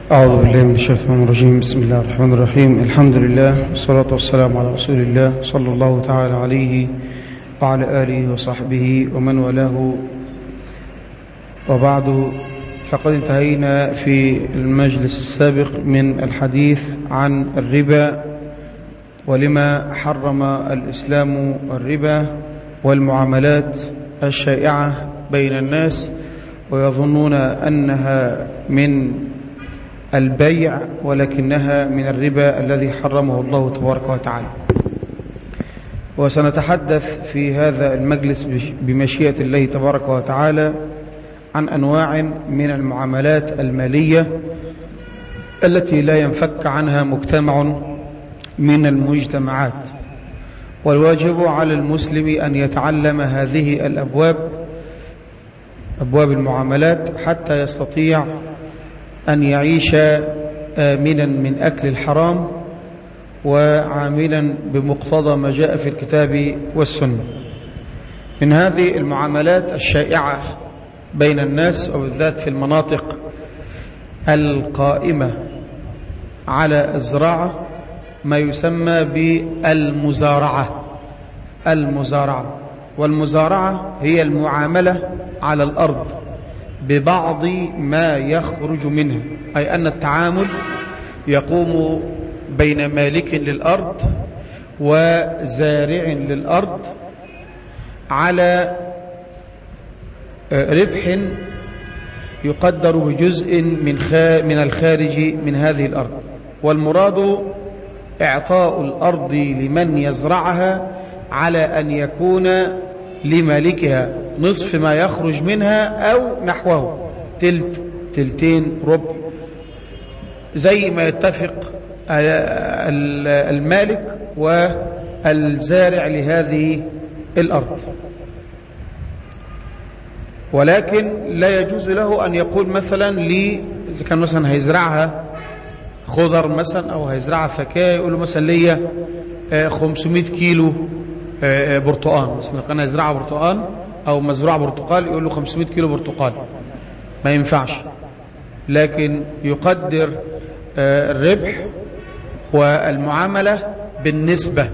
أعوذ بالله من الشيطان الرجيم بسم الله الرحمن الرحيم الحمد لله والصلاة والسلام على رسول الله صلى الله تعالى عليه وعلى آله وصحبه ومن والاه وبعد فقد انتهينا في المجلس السابق من الحديث عن الربا ولما حرم الإسلام الربا والمعاملات الشائعة بين الناس ويظنون أنها من البيع ولكنها من الربا الذي حرمه الله تبارك وتعالى وسنتحدث في هذا المجلس بمشيئة الله تبارك وتعالى عن أنواع من المعاملات المالية التي لا ينفك عنها مجتمع من المجتمعات والواجب على المسلم أن يتعلم هذه الأبواب أبواب المعاملات حتى يستطيع أن يعيش آمنا من أكل الحرام وعاملا بمقتضى ما جاء في الكتاب والسنة من هذه المعاملات الشائعة بين الناس وبالذات في المناطق القائمة على الزراعة ما يسمى بالمزارعة المزارعة والمزارعة هي المعاملة على الأرض ببعض ما يخرج منها أي أن التعامل يقوم بين مالك للأرض وزارع للأرض على ربح يقدر بجزء من من الخارج من هذه الأرض والمراد إعطاء الأرض لمن يزرعها على أن يكون لمالكها نصف ما يخرج منها أو نحوه تلت تلتين ربع زي ما يتفق المالك والزارع لهذه الأرض ولكن لا يجوز له أن يقول مثلا لي إذا كان مثلا هيزرعها خضر مثلا أو هيزرعها فكاهة يقول له مثلا ليا 500 كيلو برتقان مثلا كان يزرعها برتقان أو مزروع برتقال يقول له 500 كيلو برتقال ما ينفعش لكن يقدر الربح والمعاملة بالنسبة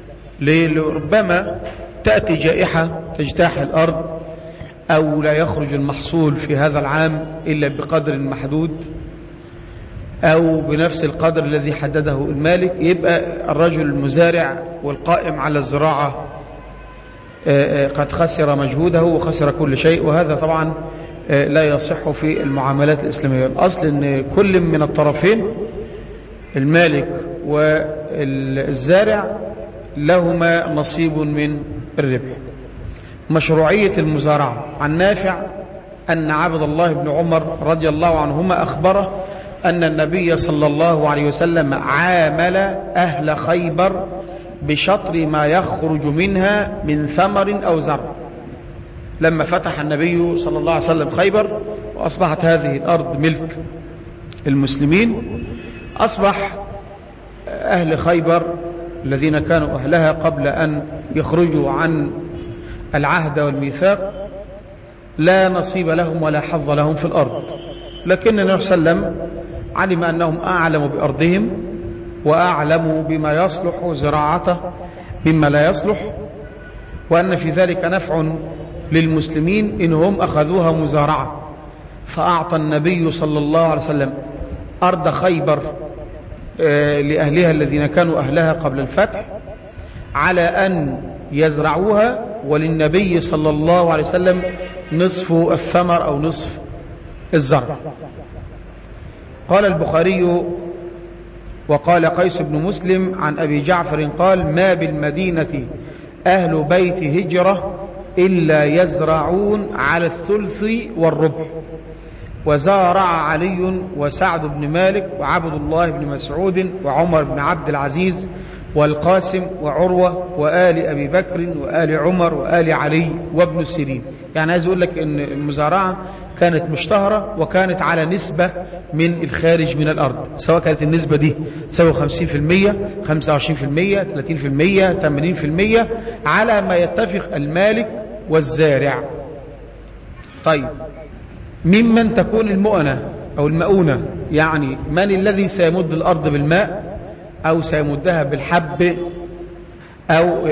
لربما تأتي جائحة تجتاح الأرض أو لا يخرج المحصول في هذا العام إلا بقدر محدود أو بنفس القدر الذي حدده المالك يبقى الرجل المزارع والقائم على الزراعة قد خسر مجهوده وخسر كل شيء وهذا طبعا لا يصح في المعاملات الإسلامية الأصل أن كل من الطرفين المالك والزارع لهما نصيب من الربح مشروعية المزارعة عن نافع أن عبد الله بن عمر رضي الله عنهما أخبره أن النبي صلى الله عليه وسلم عامل أهل خيبر بشطر ما يخرج منها من ثمر أو زرع لما فتح النبي صلى الله عليه وسلم خيبر وأصبحت هذه الأرض ملك المسلمين أصبح أهل خيبر الذين كانوا أهلها قبل أن يخرجوا عن العهد والميثاق لا نصيب لهم ولا حظ لهم في الأرض لكن النبي صلى الله عليه وسلم علم أنهم أعلم بأرضهم وأعلموا بما يصلح زراعته مما لا يصلح وأن في ذلك نفع للمسلمين إنهم أخذوها مزارعة فأعطى النبي صلى الله عليه وسلم أرض خيبر لأهلها الذين كانوا أهلها قبل الفتح على أن يزرعوها وللنبي صلى الله عليه وسلم نصف الثمر أو نصف الزرع قال البخاري وقال قيس بن مسلم عن أبي جعفر قال ما بالمدينة أهل بيت هجرة إلا يزرعون على الثلث والربع وزارع علي وسعد بن مالك وعبد الله بن مسعود وعمر بن عبد العزيز والقاسم وعروة وآل أبي بكر وآل عمر وآل علي وابن سيرين يعني عايز أقول لك أن المزارعة كانت مشتهرة وكانت على نسبة من الخارج من الأرض سواء كانت النسبة دي تساوي 50% 25% 30% 80% على ما يتفق المالك والزارع طيب ممن تكون المؤنة أو المؤونة يعني من الذي سيمد الأرض بالماء أو سيمدها بالحب أو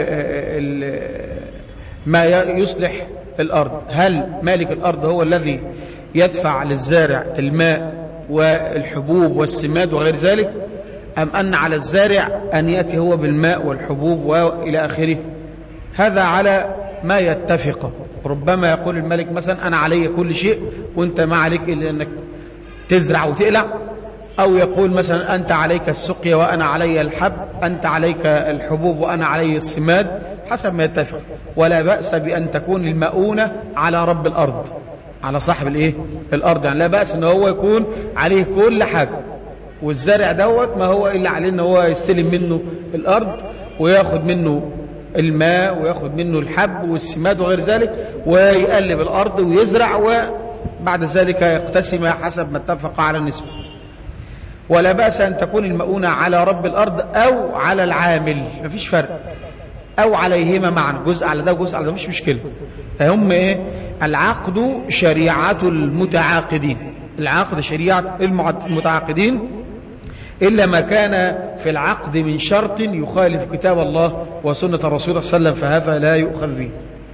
ما يصلح الأرض هل مالك الأرض هو الذي يدفع للزارع الماء والحبوب والسماد وغير ذلك أم أن على الزارع أن يأتي هو بالماء والحبوب وإلى آخره هذا على ما يتفق ربما يقول الملك مثلا أنا علي كل شيء وانت ما عليك إلا أنك تزرع وتقلع أو يقول مثلا أنت عليك السقيا وأنا علي الحب أنت عليك الحبوب وأنا علي السماد حسب ما يتفق ولا بأس بأن تكون المؤونة على رب الأرض على صاحب الايه الارض يعني لا باس ان هو يكون عليه كل حاجه والزرع دوت ما هو الا عليه ان هو يستلم منه الارض وياخد منه الماء وياخد منه الحب والسماد وغير ذلك ويقلب الارض ويزرع وبعد ذلك يقتسم حسب ما اتفق على النسبه ولا باس ان تكون المؤونه على رب الارض او على العامل مفيش فرق او عليهما معا جزء على ده وجزء على ده مش مشكله هم ايه العقد شريعة المتعاقدين العقد شريعة المتعاقدين إلا ما كان في العقد من شرط يخالف كتاب الله وسنة الرسول صلى الله عليه وسلم فهذا لا يؤخذ به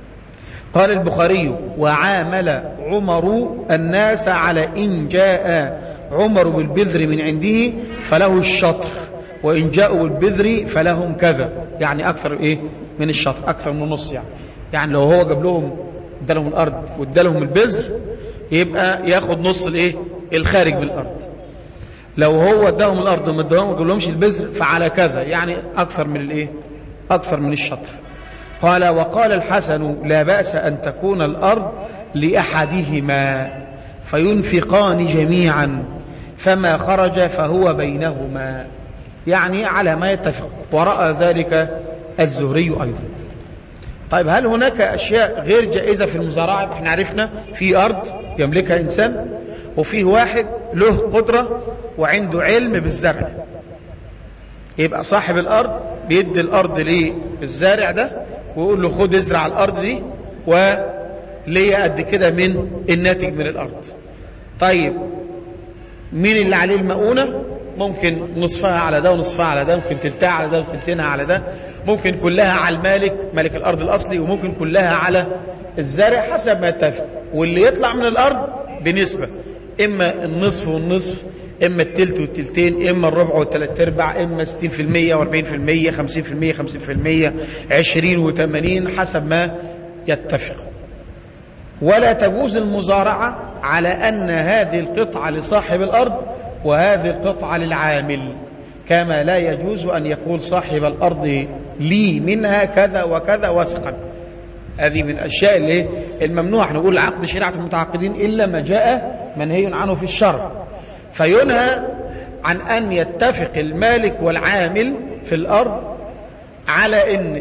قال البخاري وعامل عمر الناس على إن جاء عمر بالبذر من عنده فله الشطر وإن جاءوا بالبذر فلهم كذا يعني أكثر إيه من الشطر أكثر من النص يعني يعني لو هو جاب لهم ادالهم الارض وادالهم البذر يبقى ياخد نص الايه الخارج من الارض لو هو اداهم الارض وما اداهم لهمش البذر فعلى كذا يعني اكثر من الايه اكثر من الشطر قال وقال الحسن لا باس ان تكون الارض لاحدهما فينفقان جميعا فما خرج فهو بينهما يعني على ما يتفق وراى ذلك الزهري ايضا طيب هل هناك أشياء غير جائزة في المزارعة احنا عرفنا في أرض يملكها إنسان وفيه واحد له قدرة وعنده علم بالزرع يبقى صاحب الأرض بيدي الأرض للزارع ده ويقول له خد ازرع الأرض دي وليه قد كده من الناتج من الأرض طيب مين اللي عليه المؤونة ممكن نصفها على ده ونصفها على ده ممكن تلتها على ده وتلتينها على ده ممكن كلها على المالك ملك الأرض الأصلي وممكن كلها على الزارع حسب ما يتفق واللي يطلع من الأرض بنسبة إما النصف والنصف إما التلت والتلتين إما الربع والثلاث أرباع إما 60% و40% 50% 50% 20 و80 حسب ما يتفق ولا تجوز المزارعة على أن هذه القطعة لصاحب الأرض وهذه القطعة للعامل كما لا يجوز أن يقول صاحب الأرض لي منها كذا وكذا وسقا هذه من الأشياء اللي الممنوع نقول عقد شريعة المتعاقدين إلا ما جاء منهي عنه في الشرع فينهى عن أن يتفق المالك والعامل في الأرض على أن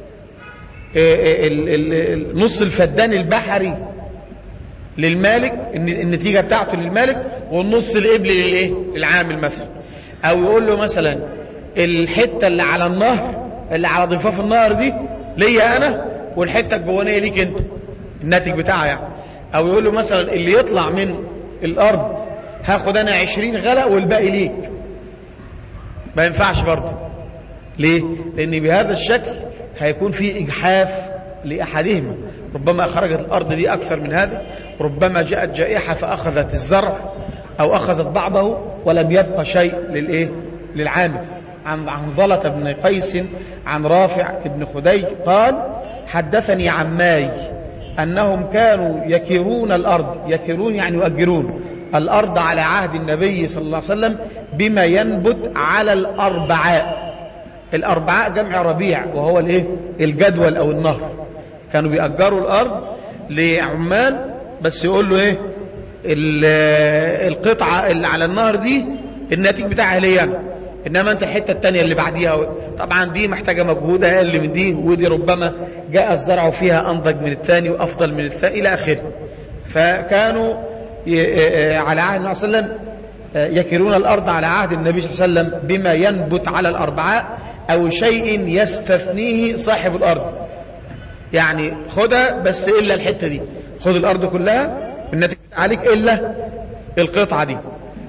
نص الفدان البحري للمالك النتيجة بتاعته للمالك والنص الإبل للإيه؟ للعامل مثلا أو يقول له مثلا الحتة اللي على النهر اللي على ضفاف النهر دي ليا أنا والحتة الجوانية ليك أنت الناتج بتاعها يعني أو يقول له مثلا اللي يطلع من الأرض هاخد أنا عشرين غلا والباقي ليك ما ينفعش برضه ليه؟ لأن بهذا الشكل هيكون في إجحاف لأحدهما ربما خرجت الأرض دي أكثر من هذا ربما جاءت جائحة فأخذت الزرع أو أخذت بعضه ولم يبقى شيء للإيه؟ للعامل عن عنظلة بن قيس عن رافع بن خديج قال حدثني عماي أنهم كانوا يكرون الأرض يكرون يعني يؤجرون الأرض على عهد النبي صلى الله عليه وسلم بما ينبت على الأربعاء الأربعاء جمع ربيع وهو الايه الجدول أو النهر كانوا بيأجروا الأرض لعمال بس يقول له ايه القطعة اللي على النهر دي الناتج بتاعها ليا أنا إنما أنت الحتة التانية اللي بعديها طبعا دي محتاجة مجهود أقل من دي ودي ربما جاء الزرع فيها أنضج من الثاني وأفضل من الثاني إلى آخره فكانوا على عهد النبي صلى الله عليه وسلم يكرون الأرض على عهد النبي صلى الله عليه وسلم بما ينبت على الأربعاء أو شيء يستثنيه صاحب الأرض يعني خدها بس إلا الحتة دي خد الأرض كلها الناتج عليك إلا القطعة دي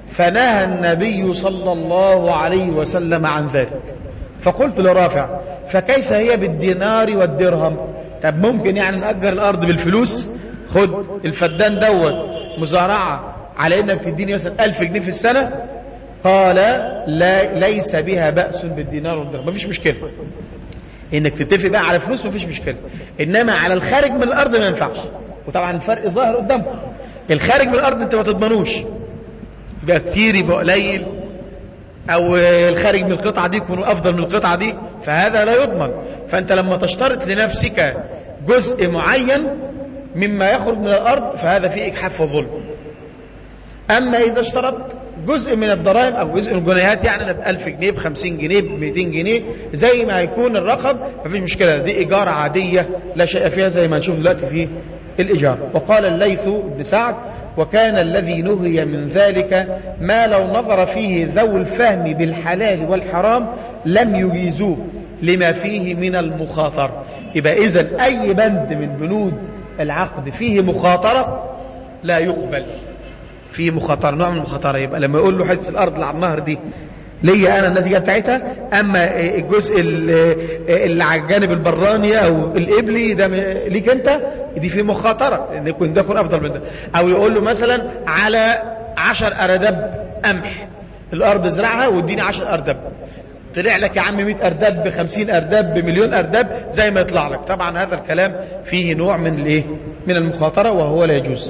فنهى النبي صلى الله عليه وسلم عن ذلك فقلت لرافع فكيف هي بالدينار والدرهم طب ممكن يعني نأجر الأرض بالفلوس خد الفدان دوت مزارعة على انك تديني مثلا ألف جنيه في السنة قال لا ليس بها بأس بالدينار والدرهم مفيش مشكلة انك تتفق بقى على فلوس مفيش مشكلة انما على الخارج من الارض ما ينفعش وطبعا الفرق ظاهر قدامكم الخارج من الارض انت ما تضمنوش يبقى كتير يبقى قليل او الخارج من القطعة دي يكون افضل من القطعة دي فهذا لا يضمن فانت لما تشترط لنفسك جزء معين مما يخرج من الارض فهذا فيه اجحاف وظلم اما اذا اشترطت جزء من الضرائب او جزء من الجنيهات يعني ب 1000 جنيه ب 50 جنيه ب 200 جنيه زي ما يكون الرقم مفيش مشكله دي ايجار عاديه لا شيء فيها زي ما نشوف دلوقتي في الايجار وقال الليث بن سعد وكان الذي نهي من ذلك ما لو نظر فيه ذو الفهم بالحلال والحرام لم يجيزوه لما فيه من المخاطره يبقى اذا اي بند من بنود العقد فيه مخاطره لا يقبل في مخاطرة نوع من المخاطرة يبقى لما يقول له حته الأرض اللي على النهر دي ليا أنا النتيجة بتاعتها أما الجزء اللي على الجانب البراني أو الإبلي ده ليك أنت دي في مخاطرة لأن يكون ده يكون أفضل من ده أو يقول له مثلا على عشر أردب قمح الأرض ازرعها واديني عشر أردب طلع لك يا عم 100 أردب ب 50 أردب بمليون أردب زي ما يطلع لك طبعا هذا الكلام فيه نوع من الايه من المخاطرة وهو لا يجوز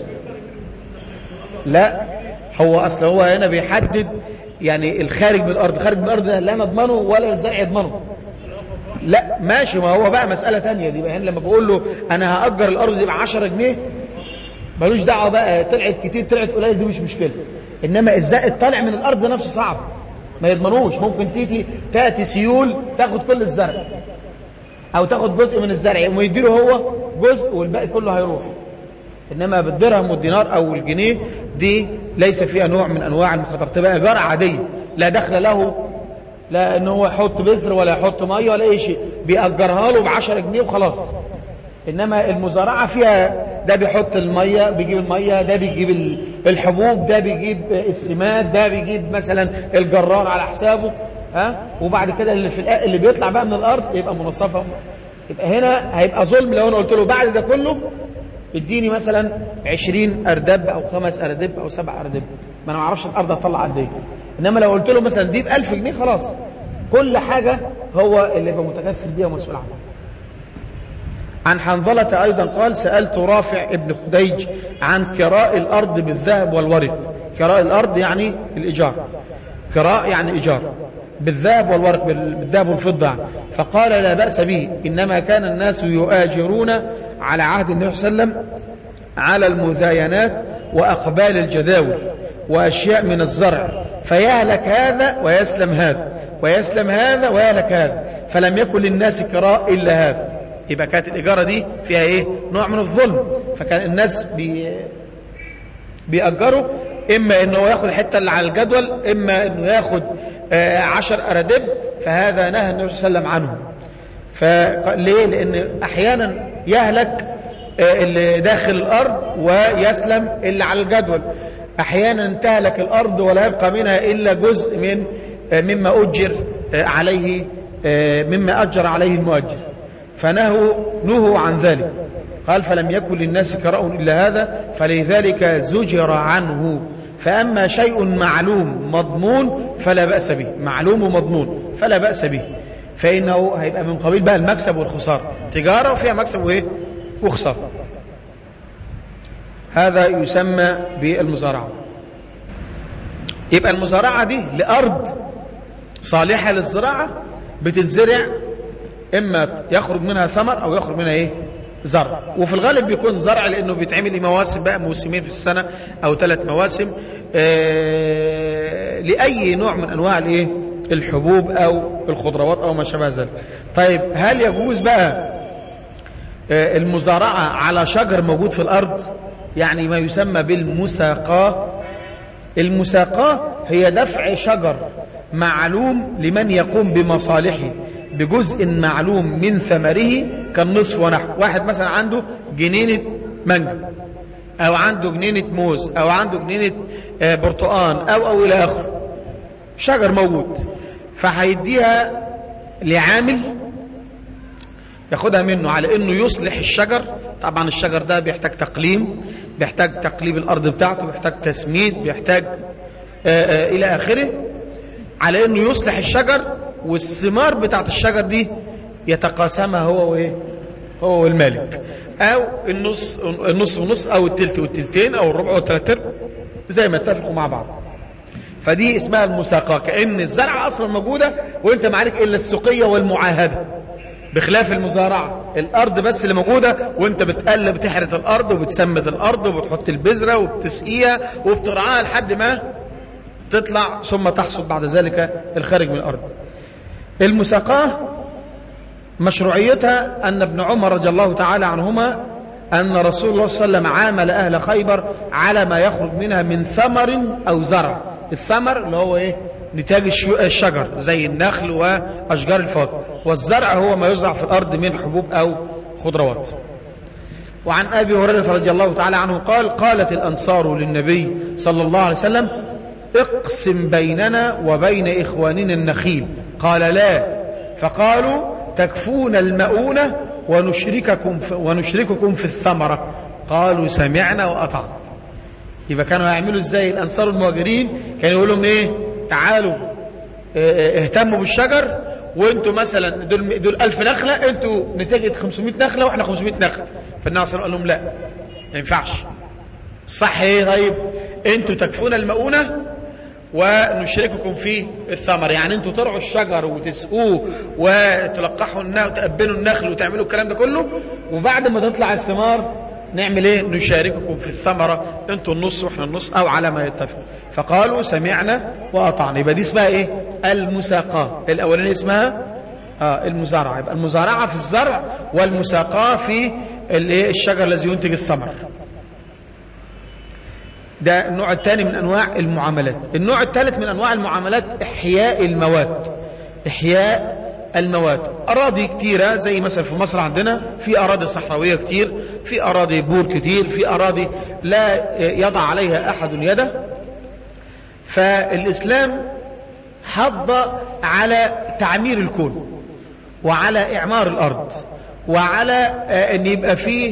لا هو اصل هو هنا بيحدد يعني الخارج من الارض خارج من الارض ده لا نضمنه ولا الزرع يضمنه لا ماشي ما هو بقى مسألة تانية دي بقى هنا لما بقول له انا هأجر الارض دي ب 10 جنيه ملوش دعوة بقى طلعت كتير طلعت قليل دي مش مشكلة انما الزائد طالع من الارض ده نفسه صعب ما يضمنوش ممكن تيجي تاتي سيول تاخد كل الزرع او تاخد جزء من الزرع ويديله هو جزء والباقي كله هيروح انما بالدرهم والدينار او الجنيه دي ليس فيها نوع من انواع المخاطره تبقى ايجار عاديه لا دخل له لا ان هو يحط بذر ولا يحط ميه ولا اي شيء بيأجرها له ب 10 جنيه وخلاص انما المزارعه فيها ده بيحط الميه بيجيب الميه ده بيجيب الحبوب ده بيجيب السماد ده بيجيب مثلا الجرار على حسابه ها وبعد كده اللي في اللي بيطلع بقى من الارض يبقى منصفه يبقى هنا هيبقى ظلم لو انا قلت له بعد ده كله اديني مثلا 20 اردب او خمس اردب او سبع اردب ما انا ما اعرفش الارض هتطلع قد ايه انما لو قلت له مثلا دي ب 1000 جنيه خلاص كل حاجه هو اللي يبقى متكفل بيها ومسؤول عنها عن حنظلة أيضا قال سألت رافع ابن خديج عن كراء الأرض بالذهب والورق كراء الأرض يعني الإيجار كراء يعني إيجار بالذهب والورق بالذهب والفضة فقال لا بأس به إنما كان الناس يؤاجرون على عهد النبي صلى الله عليه وسلم على المزاينات وأقبال الجداول وأشياء من الزرع فيهلك هذا ويسلم هذا ويسلم هذا ويهلك هذا فلم يكن للناس كراء إلا هذا يبقى كانت الإجارة دي فيها إيه نوع من الظلم فكان الناس بي بيأجروا إما إنه ياخد الحتة اللي على الجدول إما إنه ياخد آه عشر أردب فهذا نهى النبي صلى الله عليه وسلم عنه فليه لأن أحيانا يهلك آه اللي داخل الأرض ويسلم اللي على الجدول أحيانا تهلك الأرض ولا يبقى منها إلا جزء من آه مما أجر عليه مما أجر عليه المؤجر فنهوا نهوا عن ذلك قال فلم يكن للناس كراء إلا هذا فلذلك زجر عنه فأما شيء معلوم مضمون فلا بأس به معلوم ومضمون فلا بأس به فإنه هيبقى من قبيل بقى المكسب والخسارة تجارة وفيها مكسب وإيه وخسارة هذا يسمى بالمزارعة يبقى المزارعة دي لأرض صالحة للزراعة بتتزرع إما يخرج منها ثمر أو يخرج منها إيه زرع وفي الغالب بيكون زرع لأنه بيتعمل مواسم بقى موسمين في السنة أو ثلاث مواسم آه لأي نوع من أنواع الإيه الحبوب أو الخضروات أو ما شابه ذلك طيب هل يجوز بقى آه المزارعة على شجر موجود في الأرض يعني ما يسمى بالمساقاة المساقاة هي دفع شجر معلوم لمن يقوم بمصالحه بجزء معلوم من ثمره كالنصف ونحو واحد مثلا عنده جنينة مانجا او عنده جنينة موز او عنده جنينة آه، برتقان أو أو إلى آخره شجر موجود فهيديها لعامل ياخدها منه على انه يصلح الشجر طبعا الشجر ده بيحتاج تقليم بيحتاج تقليب الارض بتاعته بيحتاج تسميد بيحتاج آآ آآ الى اخره على انه يصلح الشجر والثمار بتاعت الشجر دي يتقاسمها هو وايه هو والمالك او النص النص ونص او التلت والتلتين او الربع والثلاث ارباع زي ما اتفقوا مع بعض فدي اسمها المساقاه كان الزرعه اصلا موجوده وانت ما عليك الا السقيه والمعاهده بخلاف المزارعة الأرض بس اللي موجودة وانت بتقلب بتحرث الأرض وبتسمد الأرض وبتحط البذرة وبتسقيها وبترعاها لحد ما تطلع ثم تحصد بعد ذلك الخارج من الأرض المساقاة مشروعيتها أن ابن عمر رضي الله تعالى عنهما أن رسول الله صلى الله عليه وسلم عامل أهل خيبر على ما يخرج منها من ثمر أو زرع الثمر اللي هو إيه نتاج الشجر زي النخل وأشجار الفواكه والزرع هو ما يزرع في الأرض من حبوب أو خضروات وعن أبي هريرة رضي الله تعالى عنه قال قالت الأنصار للنبي صلى الله عليه وسلم اقسم بيننا وبين إخواننا النخيل قال لا فقالوا تكفون المؤونة ونشرككم في ونشرككم في الثمرة قالوا سمعنا وأطعنا يبقى كانوا يعملوا ازاي الأنصار المهاجرين كانوا يقولوا لهم ايه تعالوا اهتموا بالشجر وانتوا مثلا دول دول 1000 نخله انتوا نتيجه 500 نخله واحنا 500 نخله فالنبي صلى الله عليه وسلم قال لهم لا ما ينفعش صح ايه طيب انتوا تكفون المؤونه ونشرككم في الثمر يعني انتوا ترعوا الشجر وتسقوه وتلقحوا النخل وتقبلوا النخل وتعملوا الكلام ده كله وبعد ما تطلع الثمار نعمل ايه نشارككم في الثمرة انتوا النص واحنا النص او على ما يتفق فقالوا سمعنا واطعنا يبقى دي اسمها ايه المساقاة الاولانية اسمها آه المزارعة يبقى المزارعة في الزرع والمساقاة في الايه الشجر الذي ينتج الثمر ده النوع الثاني من انواع المعاملات النوع الثالث من انواع المعاملات احياء المواد احياء المواد أراضي كتيرة زي مثلا في مصر عندنا في أراضي صحراوية كتير في أراضي بور كتير في أراضي لا يضع عليها أحد يده فالإسلام حض على تعمير الكون وعلى إعمار الأرض وعلى أن يبقى فيه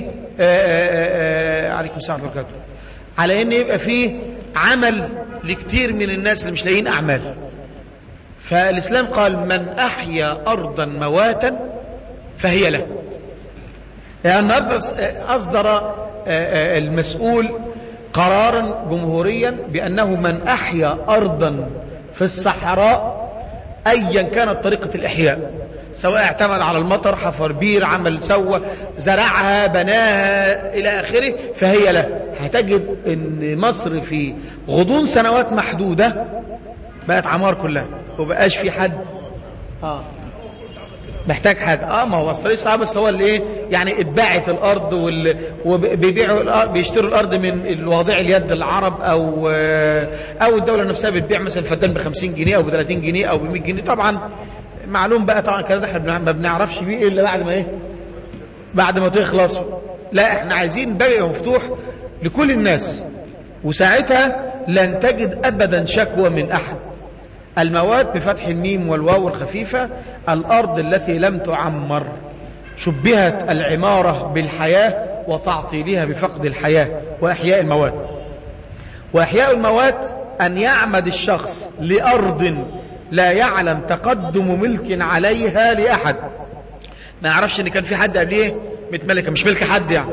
عليكم السلام وبركاته على أن يبقى فيه عمل لكتير من الناس اللي مش لاقيين أعمال فالإسلام قال من أحيا أرضا مواتا فهي له يعني النهارده أصدر المسؤول قرارا جمهوريا بأنه من أحيا أرضا في الصحراء أيا كانت طريقة الإحياء سواء اعتمد على المطر حفر بير عمل سوى زرعها بناها إلى آخره فهي له هتجد أن مصر في غضون سنوات محدودة بقت عمار كلها وبقاش في حد اه محتاج حاجة اه ما هو اصل صعب بس هو اللي ايه يعني اتباعت الارض وال... وبيبيعوا الارض بيشتروا الارض من الواضع اليد العرب او او الدولة نفسها بتبيع مثلا الفدان ب 50 جنيه او ب 30 جنيه او ب 100 جنيه طبعا معلوم بقى طبعا الكلام ده احنا ما بنعرفش بيه الا بعد ما ايه بعد ما تخلص لا احنا عايزين باب مفتوح لكل الناس وساعتها لن تجد ابدا شكوى من احد المواد بفتح الميم والواو الخفيفة الأرض التي لم تعمر شبهت العمارة بالحياة وتعطيلها بفقد الحياة وإحياء المواد وإحياء المواد أن يعمد الشخص لأرض لا يعلم تقدم ملك عليها لأحد ما يعرفش ان كان في حد قبليه متملكه مش ملك حد يعني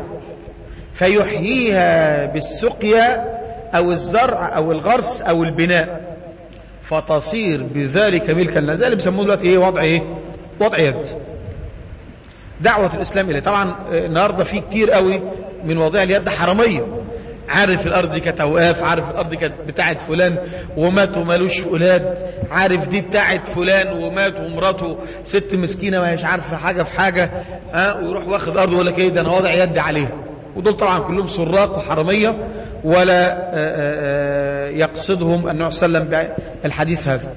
فيحييها بالسقيا او الزرع او الغرس او البناء فتصير بذلك ملكا لا زال بيسموه دلوقتي ايه وضع ايه وضع يد دعوة الإسلام إليه طبعا النهاردة في كتير قوي من وضع اليد حرامية عارف الأرض دي كانت أوقاف عارف الأرض دي كانت بتاعت فلان ومات ومالوش أولاد عارف دي بتاعت فلان ومات ومراته ست مسكينة ما هيش عارفة حاجة في حاجة ها ويروح واخد أرض ولا كده أنا وضع يد عليها ودول طبعا كلهم سراق وحرامية ولا يقصدهم النبي صلى الله عليه وسلم بالحديث هذا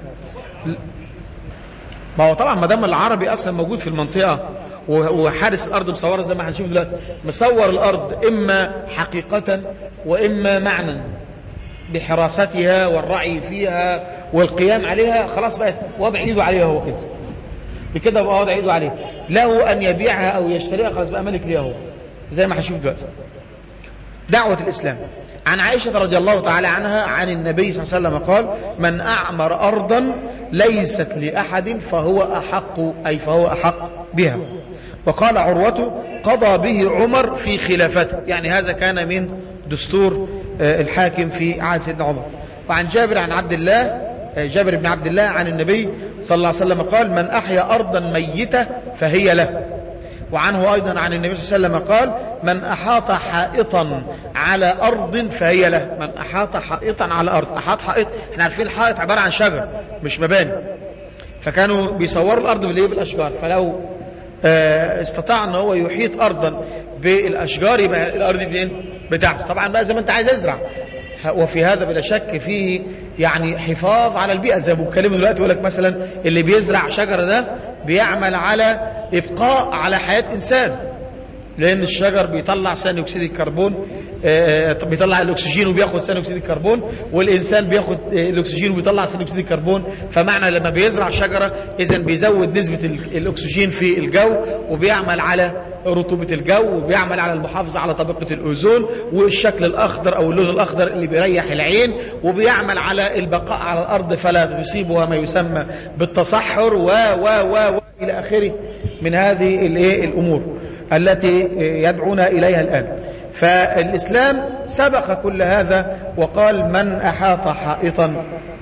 ما هو طبعا ما دام العربي اصلا موجود في المنطقه وحارس الارض مصوره زي ما هنشوف دلوقتي مصور الارض اما حقيقه واما معنى بحراستها والرعي فيها والقيام عليها خلاص بقت وضع ايده عليها هو كده بكده بقى وضع ايده عليها له ان يبيعها او يشتريها خلاص بقى ملك ليها هو زي ما هنشوف دلوقتي دعوة الإسلام عن عائشة رضي الله تعالى عنها عن النبي صلى الله عليه وسلم قال من أعمر أرضا ليست لأحد فهو أحق أي فهو أحق بها وقال عروة قضى به عمر في خلافته يعني هذا كان من دستور الحاكم في عهد سيدنا عمر وعن جابر عن عبد الله جابر بن عبد الله عن النبي صلى الله عليه وسلم قال من أحيا أرضا ميتة فهي له وعنه أيضا عن النبي صلى الله عليه وسلم قال من أحاط حائطا على أرض فهي له من أحاط حائطا على أرض أحاط حائط احنا عارفين الحائط عبارة عن شجر مش مباني فكانوا بيصوروا الأرض بالإيه بالأشجار فلو استطاع ان هو يحيط أرضا بالأشجار يبقى الأرض دي فين بتاعته طبعا بقى زي ما انت عايز ازرع وفي هذا بلا شك فيه يعني حفاظ على البيئة زي ما بتكلموا دلوقتي يقول لك مثلا اللي بيزرع شجرة ده بيعمل على إبقاء على حياة إنسان لأن الشجر بيطلع ثاني أكسيد الكربون بيطلع الأكسجين وبياخد ثاني أكسيد الكربون والإنسان بياخد الأكسجين وبيطلع ثاني أكسيد الكربون فمعنى لما بيزرع شجرة إذا بيزود نسبة الأكسجين في الجو وبيعمل على رطوبة الجو وبيعمل على المحافظة على طبقة الأوزون والشكل الأخضر أو اللون الأخضر اللي بيريح العين وبيعمل على البقاء على الأرض فلا يصيبها ما يسمى بالتصحر و و و, و إلى آخره من هذه الأمور التي يدعونا إليها الآن فالإسلام سبق كل هذا وقال من أحاط حائطا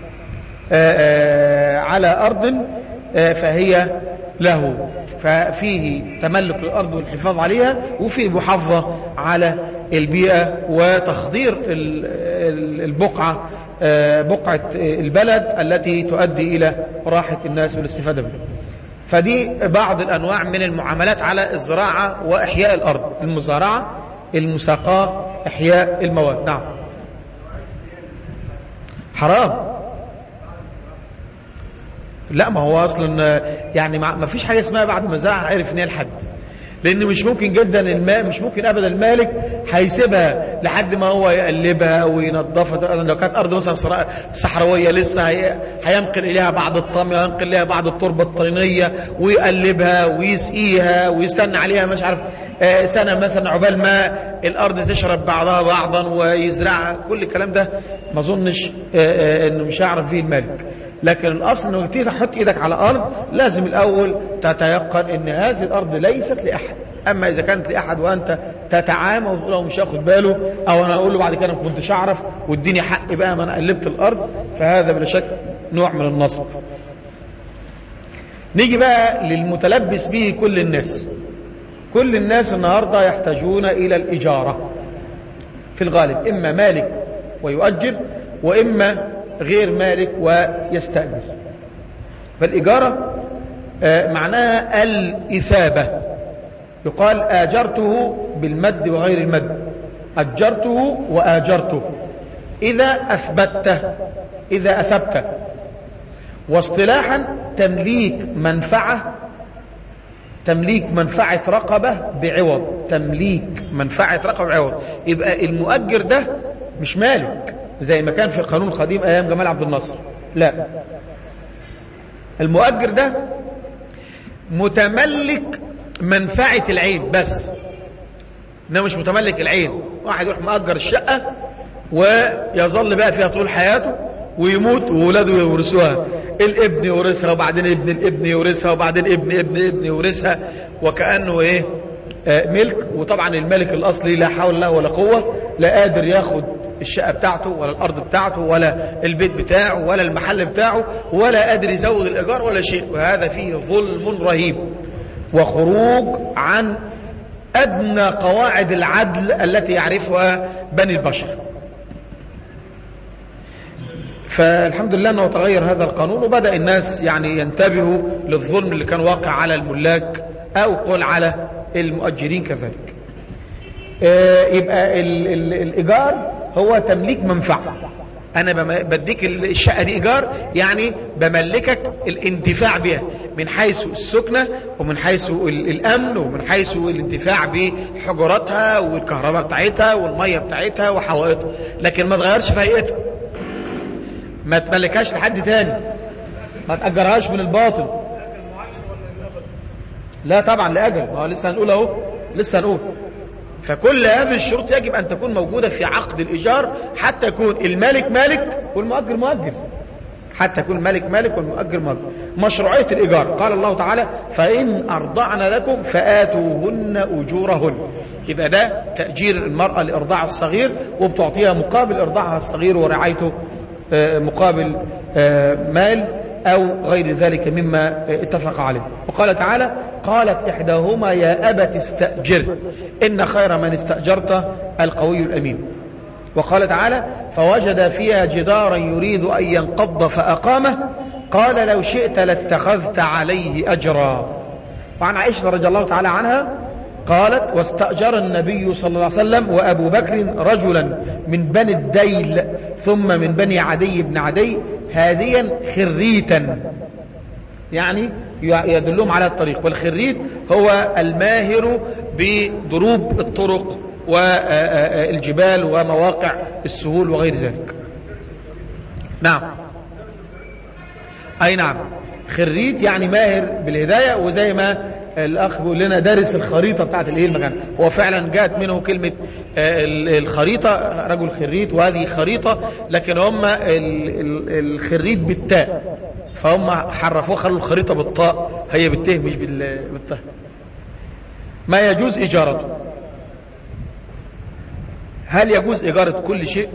على أرض فهي له ففيه تملك الأرض والحفاظ عليها وفيه محافظة على البيئة وتخدير البقعة بقعة البلد التي تؤدي إلى راحة الناس والاستفادة منها فدي بعض الأنواع من المعاملات على الزراعة وإحياء الأرض المزارعة المساقاة إحياء المواد نعم حرام لا ما هو اصلا يعني ما فيش حاجه اسمها بعد ما زرع عرف ان هي الحد لان مش ممكن جدا الماء مش ممكن ابدا المالك هيسيبها لحد ما هو يقلبها وينظفها لو كانت ارض مثلا صحراويه لسه هينقل اليها بعض الطمي وينقل اليها بعض التربه الطينيه ويقلبها ويسقيها ويستنى عليها مش عارف سنه مثلا عقبال ما الارض تشرب بعضها بعضا ويزرعها كل الكلام ده ما اظنش انه مش هيعرف فيه المالك لكن الأصل أنه تيجي تحط إيدك على أرض لازم الأول تتيقن أن هذه الأرض ليست لأحد أما إذا كانت لأحد وأنت تتعامى وتقول مش هاخد باله أو أنا أقول له بعد كده ما كنتش أعرف واديني حق بقى ما أنا قلبت الأرض فهذا بلا شك نوع من النصب نيجي بقى للمتلبس به كل الناس كل الناس النهاردة يحتاجون إلى الإجارة في الغالب إما مالك ويؤجر وإما غير مالك ويستأجر فالإجارة معناها الإثابة يقال آجرته بالمد وغير المد أجرته وآجرته إذا أثبته إذا أثبت واصطلاحا تمليك منفعة تمليك منفعة رقبة بعوض تمليك منفعة رقبة بعوض يبقى المؤجر ده مش مالك زي ما كان في القانون القديم أيام جمال عبد الناصر لا المؤجر ده متملك منفعة العين بس انه مش متملك العين واحد يروح مؤجر الشقة ويظل بقى فيها طول حياته ويموت وولاده يورثوها الابن يورثها وبعدين ابن الابن يورثها وبعدين ابن ابن ابن يورثها وكأنه ايه آه ملك وطبعا الملك الاصلي لا حول له ولا قوة لا قادر ياخد الشقة بتاعته ولا الأرض بتاعته ولا البيت بتاعه ولا المحل بتاعه ولا قادر يزود الإيجار ولا شيء وهذا فيه ظلم رهيب وخروج عن أدنى قواعد العدل التي يعرفها بني البشر فالحمد لله أنه تغير هذا القانون وبدأ الناس يعني ينتبهوا للظلم اللي كان واقع على الملاك أو قل على المؤجرين كذلك يبقى ال ال الإيجار هو تمليك منفعة أنا بديك الشقة دي إيجار يعني بملكك الانتفاع بها من حيث السكنة ومن حيث الأمن ومن حيث الانتفاع بحجراتها والكهرباء بتاعتها والمية بتاعتها وحوائطها لكن ما تغيرش في هيئتها ما تملكهاش لحد تاني ما تأجرهاش من الباطل لا طبعا لأجل ما هو لسه هنقول اهو لسه هنقول فكل هذه الشروط يجب أن تكون موجودة في عقد الإيجار حتى يكون المالك مالك والمؤجر مؤجر حتى يكون المالك مالك والمؤجر مؤجر مشروعية الإيجار قال الله تعالى فإن أرضعن لكم فآتوهن أجورهن يبقى ده تأجير المرأة لإرضاع الصغير وبتعطيها مقابل إرضاعها الصغير ورعايته مقابل مال أو غير ذلك مما اتفق عليه وقال تعالى قالت إحداهما يا أبت استأجر إن خير من استأجرت القوي الأمين وقال تعالى فوجد فيها جدارا يريد أن ينقض فأقامه قال لو شئت لاتخذت عليه أجرا وعن عائشة رضي الله تعالى عنها قالت واستأجر النبي صلى الله عليه وسلم وأبو بكر رجلا من بني الديل ثم من بني عدي بن عدي هاديا خريتا يعني يدلهم على الطريق والخريت هو الماهر بضروب الطرق والجبال ومواقع السهول وغير ذلك نعم أي نعم خريت يعني ماهر بالهداية وزي ما الأخ بيقول لنا دارس الخريطة بتاعت الإيه المكان هو فعلا جاءت منه كلمة الخريطة رجل خريت وهذه خريطة لكن هم الخريت بالتاء فهم حرفوه خلوا الخريطة بالطاء هي بالته مش بالطاء ما يجوز إجارته هل يجوز إجارة كل شيء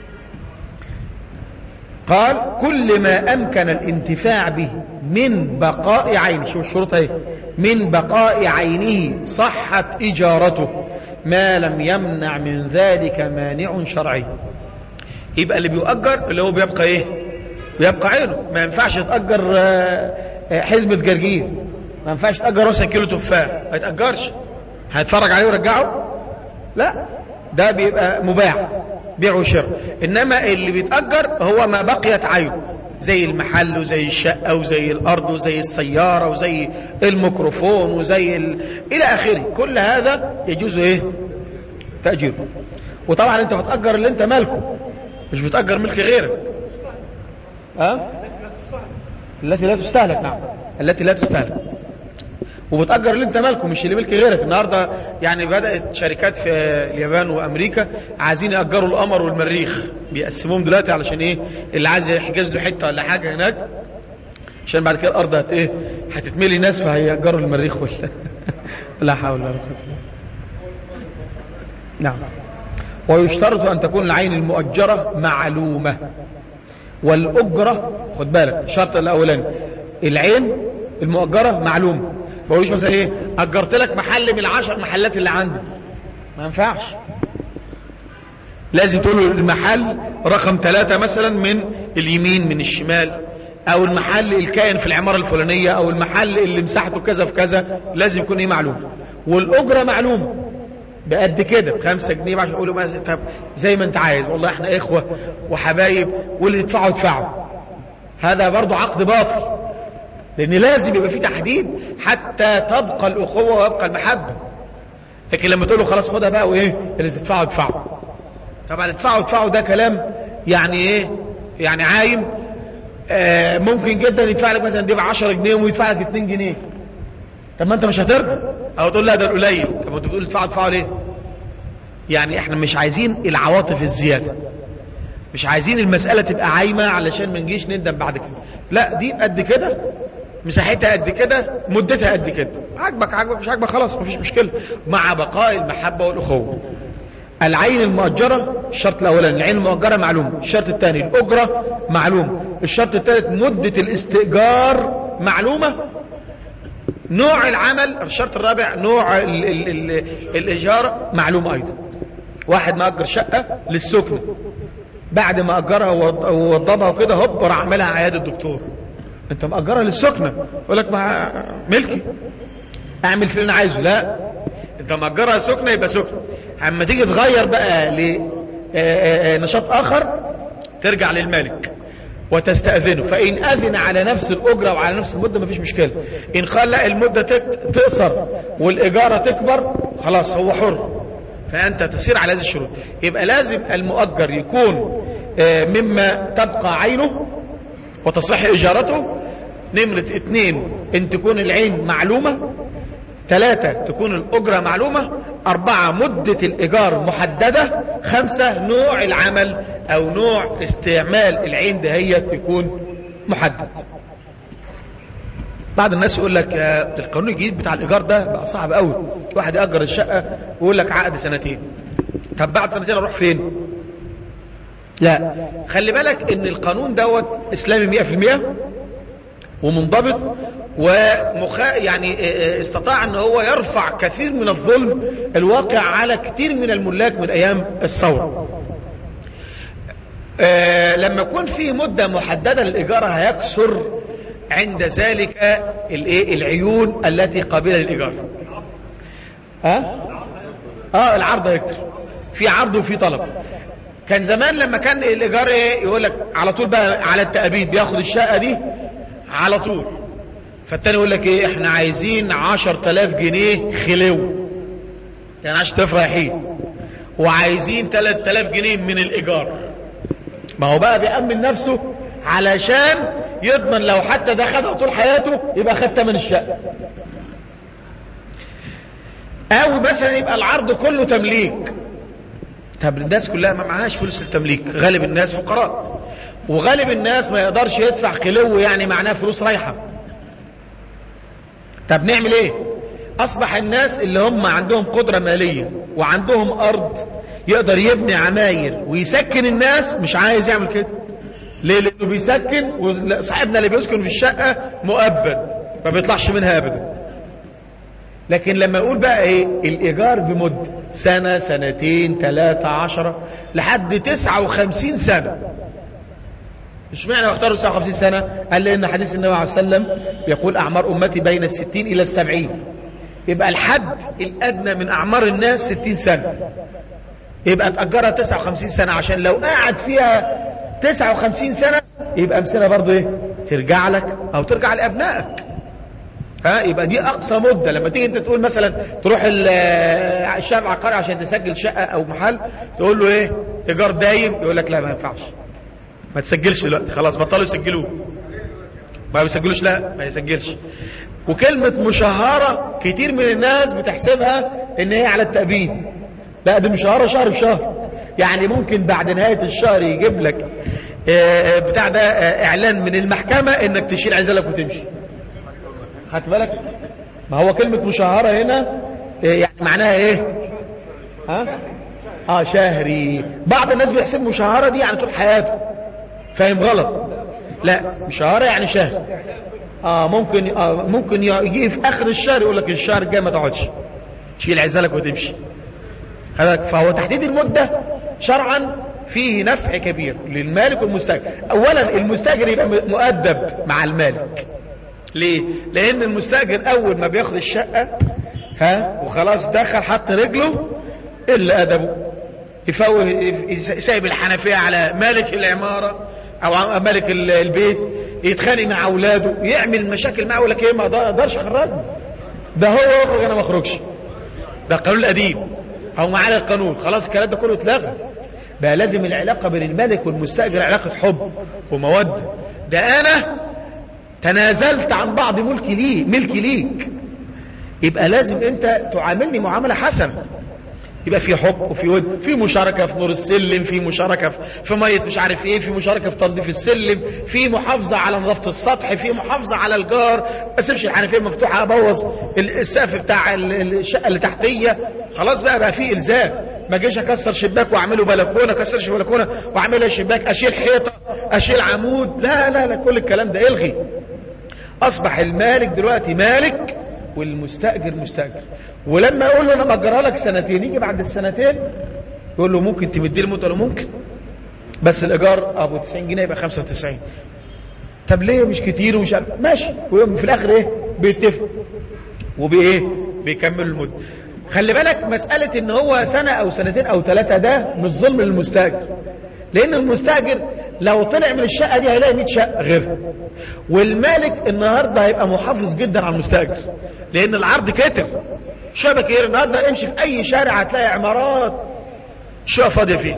قال كل ما أمكن الانتفاع به من بقاء عينه شوف الشروط اهي من بقاء عينه صحت إجارته ما لم يمنع من ذلك مانع شرعي يبقى اللي بيؤجر اللي هو بيبقى ايه بيبقى عينه ما ينفعش تأجر حزمة جرجير ما ينفعش تأجر مثلا كيلو تفاح ما يتأجرش هيتفرج عليه ويرجعه لا ده بيبقى مباح بيع وشراء انما اللي بيتأجر هو ما بقيت عينه زي المحل وزي الشقة وزي الأرض وزي السيارة وزي الميكروفون وزي ال... إلى آخره كل هذا يجوز إيه تأجيره وطبعا أنت بتأجر اللي أنت مالكه مش بتأجر ملك غيرك أه؟ التي لا تستهلك نعم التي لا تستهلك وبتأجر اللي انت مالكه مش اللي ملك غيرك النهاردة يعني بدأت شركات في اليابان وأمريكا عايزين يأجروا القمر والمريخ بيقسموهم دلوقتي علشان ايه اللي عايز يحجز له حتة ولا حاجة هناك عشان بعد كده الأرض هت ايه هتتملي ناس فهيأجروا المريخ ولا لا حول ولا قوة نعم ويشترط أن تكون العين المؤجرة معلومة والأجرة خد بالك الشرط الأولاني العين المؤجرة معلومة بقولوش مثلا ايه اجرت لك محل من العشر محلات اللي عندي ما ينفعش لازم تقول له المحل رقم ثلاثة مثلا من اليمين من الشمال او المحل الكائن في العمارة الفلانية او المحل اللي مساحته كذا في كذا لازم يكون ايه معلوم والاجرة معلومة بقد كده بخمسة جنيه عشان يقولوا مثلا طب زي ما انت عايز والله احنا اخوة وحبايب واللي يدفعوا يدفعوا هذا برضو عقد باطل لان لازم يبقى في تحديد حتى تبقى الاخوه ويبقى المحبه لكن لما تقول له خلاص خدها بقى وايه اللي تدفعه ادفعه طبعا ادفعه ادفعه ده كلام يعني ايه يعني عايم آه ممكن جدا يدفع لك مثلا دي ب 10 جنيه ويدفع لك 2 جنيه طب ما انت مش هترضى او تقول لا ده القليل طب انت بتقول ادفعه ادفعه ليه يعني احنا مش عايزين العواطف الزياده مش عايزين المسألة تبقى عايمة علشان ما نجيش نندم بعد كده لا دي قد كده مساحتها قد كده مدتها قد كده عاجبك عاجبك مش عاجبك خلاص مفيش مشكلة مع بقاء المحبة والأخوة العين المؤجرة الشرط الأولاني العين المؤجرة معلوم الشرط الثاني الأجرة معلوم الشرط الثالث مدة الاستئجار معلومة نوع العمل الشرط الرابع نوع ال ال ال الإيجار معلوم أيضا واحد مأجر شقة للسكن بعد ما أجرها ووضبها وكده هوب راح عملها عيادة الدكتور انت مأجرها للسكنة يقول لك مع ملكي اعمل في اللي انا عايزه لا انت مأجرها سكنة يبقى سكنة اما تيجي تغير بقى لنشاط اخر ترجع للمالك وتستأذنه فإن أذن على نفس الأجرة وعلى نفس المدة مفيش مشكلة إن قال لا المدة تقصر والإجارة تكبر خلاص هو حر فأنت تسير على هذه الشروط يبقى لازم المؤجر يكون آه، مما تبقى عينه وتصح إجارته نمرة اتنين ان تكون العين معلومة ثلاثة تكون الأجرة معلومة أربعة مدة الإيجار محددة خمسة نوع العمل أو نوع استعمال العين دهية يكون محدد بعض الناس يقول لك آه، القانون الجديد بتاع الإيجار ده بقى صعب قوي واحد يأجر الشقة ويقول لك عقد سنتين طب بعد سنتين أروح فين لا خلي بالك ان القانون دوت اسلامي مئة في المئة ومنضبط ومخ... يعني استطاع ان هو يرفع كثير من الظلم الواقع على كثير من الملاك من ايام الثوره آه لما يكون في مدة محددة للإيجار هيكسر عند ذلك الايه العيون التي قابلة للإيجار ها اه العرض هيكتر في عرض وفي طلب كان زمان لما كان الإيجار ايه يقول لك على طول بقى على التأبيد بياخد الشقة دي على طول فالتاني يقول لك ايه احنا عايزين عشر تلاف جنيه خلو يعني عشر تلاف رايحين وعايزين تلات تلاف جنيه من الإيجار ما هو بقى بيأمن نفسه علشان يضمن لو حتى ده خدها طول حياته يبقى خد تمن الشقة او مثلا يبقى العرض كله تمليك طب الناس كلها ما معهاش فلوس التمليك غالب الناس فقراء وغالب الناس ما يقدرش يدفع خلو يعني معناه فلوس رايحة طب نعمل ايه اصبح الناس اللي هم عندهم قدرة مالية وعندهم ارض يقدر يبني عماير ويسكن الناس مش عايز يعمل كده ليه لانه بيسكن وصاحبنا اللي بيسكن في الشقة مؤبد ما بيطلعش منها ابدا لكن لما يقول بقى ايه الايجار بمدة سنة سنتين ثلاثة عشرة لحد تسعة وخمسين سنة مش معنى اختاروا 59 سنة قال لأن حديث النبي عليه وسلم يقول أعمار أمتي بين الستين إلى السبعين يبقى الحد الأدنى من أعمار الناس 60 سنة يبقى تأجرها 59 سنة عشان لو قاعد فيها 59 سنة يبقى أمثلة برضو إيه ترجع لك أو ترجع لأبنائك ها يبقى دي أقصى مدة لما تيجي أنت تقول مثلا تروح الشارع العقاري عشان تسجل شقة أو محل تقول له إيه إيجار دايم يقول لك لا ما ينفعش ما تسجلش دلوقتي خلاص بطلوا يسجلوه ما بيسجلوش لا ما يسجلش وكلمة مشهرة كتير من الناس بتحسبها ان هي على التأبيد لا دي مشهرة شهر بشهر يعني ممكن بعد نهاية الشهر يجيب لك بتاع ده اعلان من المحكمة انك تشيل عزلك وتمشي خدت بالك ما هو كلمة مشهرة هنا يعني معناها ايه ها اه شهري بعض الناس بيحسب مشهرة دي يعني طول حياته فاهم غلط لا مشهرة يعني شهر اه ممكن آه ممكن يجي في اخر الشهر يقول لك الشهر الجاي ما تقعدش تشيل عزالك وتمشي فهو تحديد المدة شرعا فيه نفع كبير للمالك والمستاجر اولا المستاجر يبقى مؤدب مع المالك ليه لان المستاجر اول ما بياخد الشقة ها وخلاص دخل حط رجله الا ادبه يفوه سايب الحنفية على مالك العمارة او مالك البيت يتخانق مع اولاده يعمل مشاكل معه لك ايه ما اقدرش اخرجه ده هو يخرج انا ما اخرجش ده القانون القديم او معانا القانون خلاص الكلام ده كله اتلغى بقى لازم العلاقة بين الملك والمستأجر علاقة حب ومودة ده انا تنازلت عن بعض ملكي ليه ملكي ليك يبقى لازم انت تعاملني معاملة حسنة يبقى في حب وفي ود في مشاركة في نور السلم في مشاركة في مية مش عارف ايه في مشاركة في تنظيف السلم في محافظة على نظافة السطح في محافظة على الجار ما اسيبش الحنفية مفتوحة ابوظ السقف بتاع الشقة اللي تحتية خلاص بقى بقى في الزام ما جيش اكسر شباك واعمله بلكونه اكسرش بلكونه واعملها شباك اشيل حيطه اشيل عمود لا لا لا كل الكلام ده الغي اصبح المالك دلوقتي مالك والمستاجر مستاجر ولما يقول له انا مأجرها لك سنتين يجي بعد السنتين يقول له ممكن تمدي لي المده ممكن بس الايجار ابو 90 جنيه يبقى 95 طب ليه مش كتير ومش عارف ماشي وفي الاخر ايه بيتفق وبايه بيكمل المده خلي بالك مسألة ان هو سنة او سنتين او ثلاثة ده مش ظلم للمستاجر لان المستاجر لو طلع من الشقة دي هيلاقي 100 شقة غيرها والمالك النهاردة هيبقى محافظ جدا على المستاجر لان العرض كتر شبكة ايه النهاردة امشي في اي شارع هتلاقي عمارات شقة فاضية فيه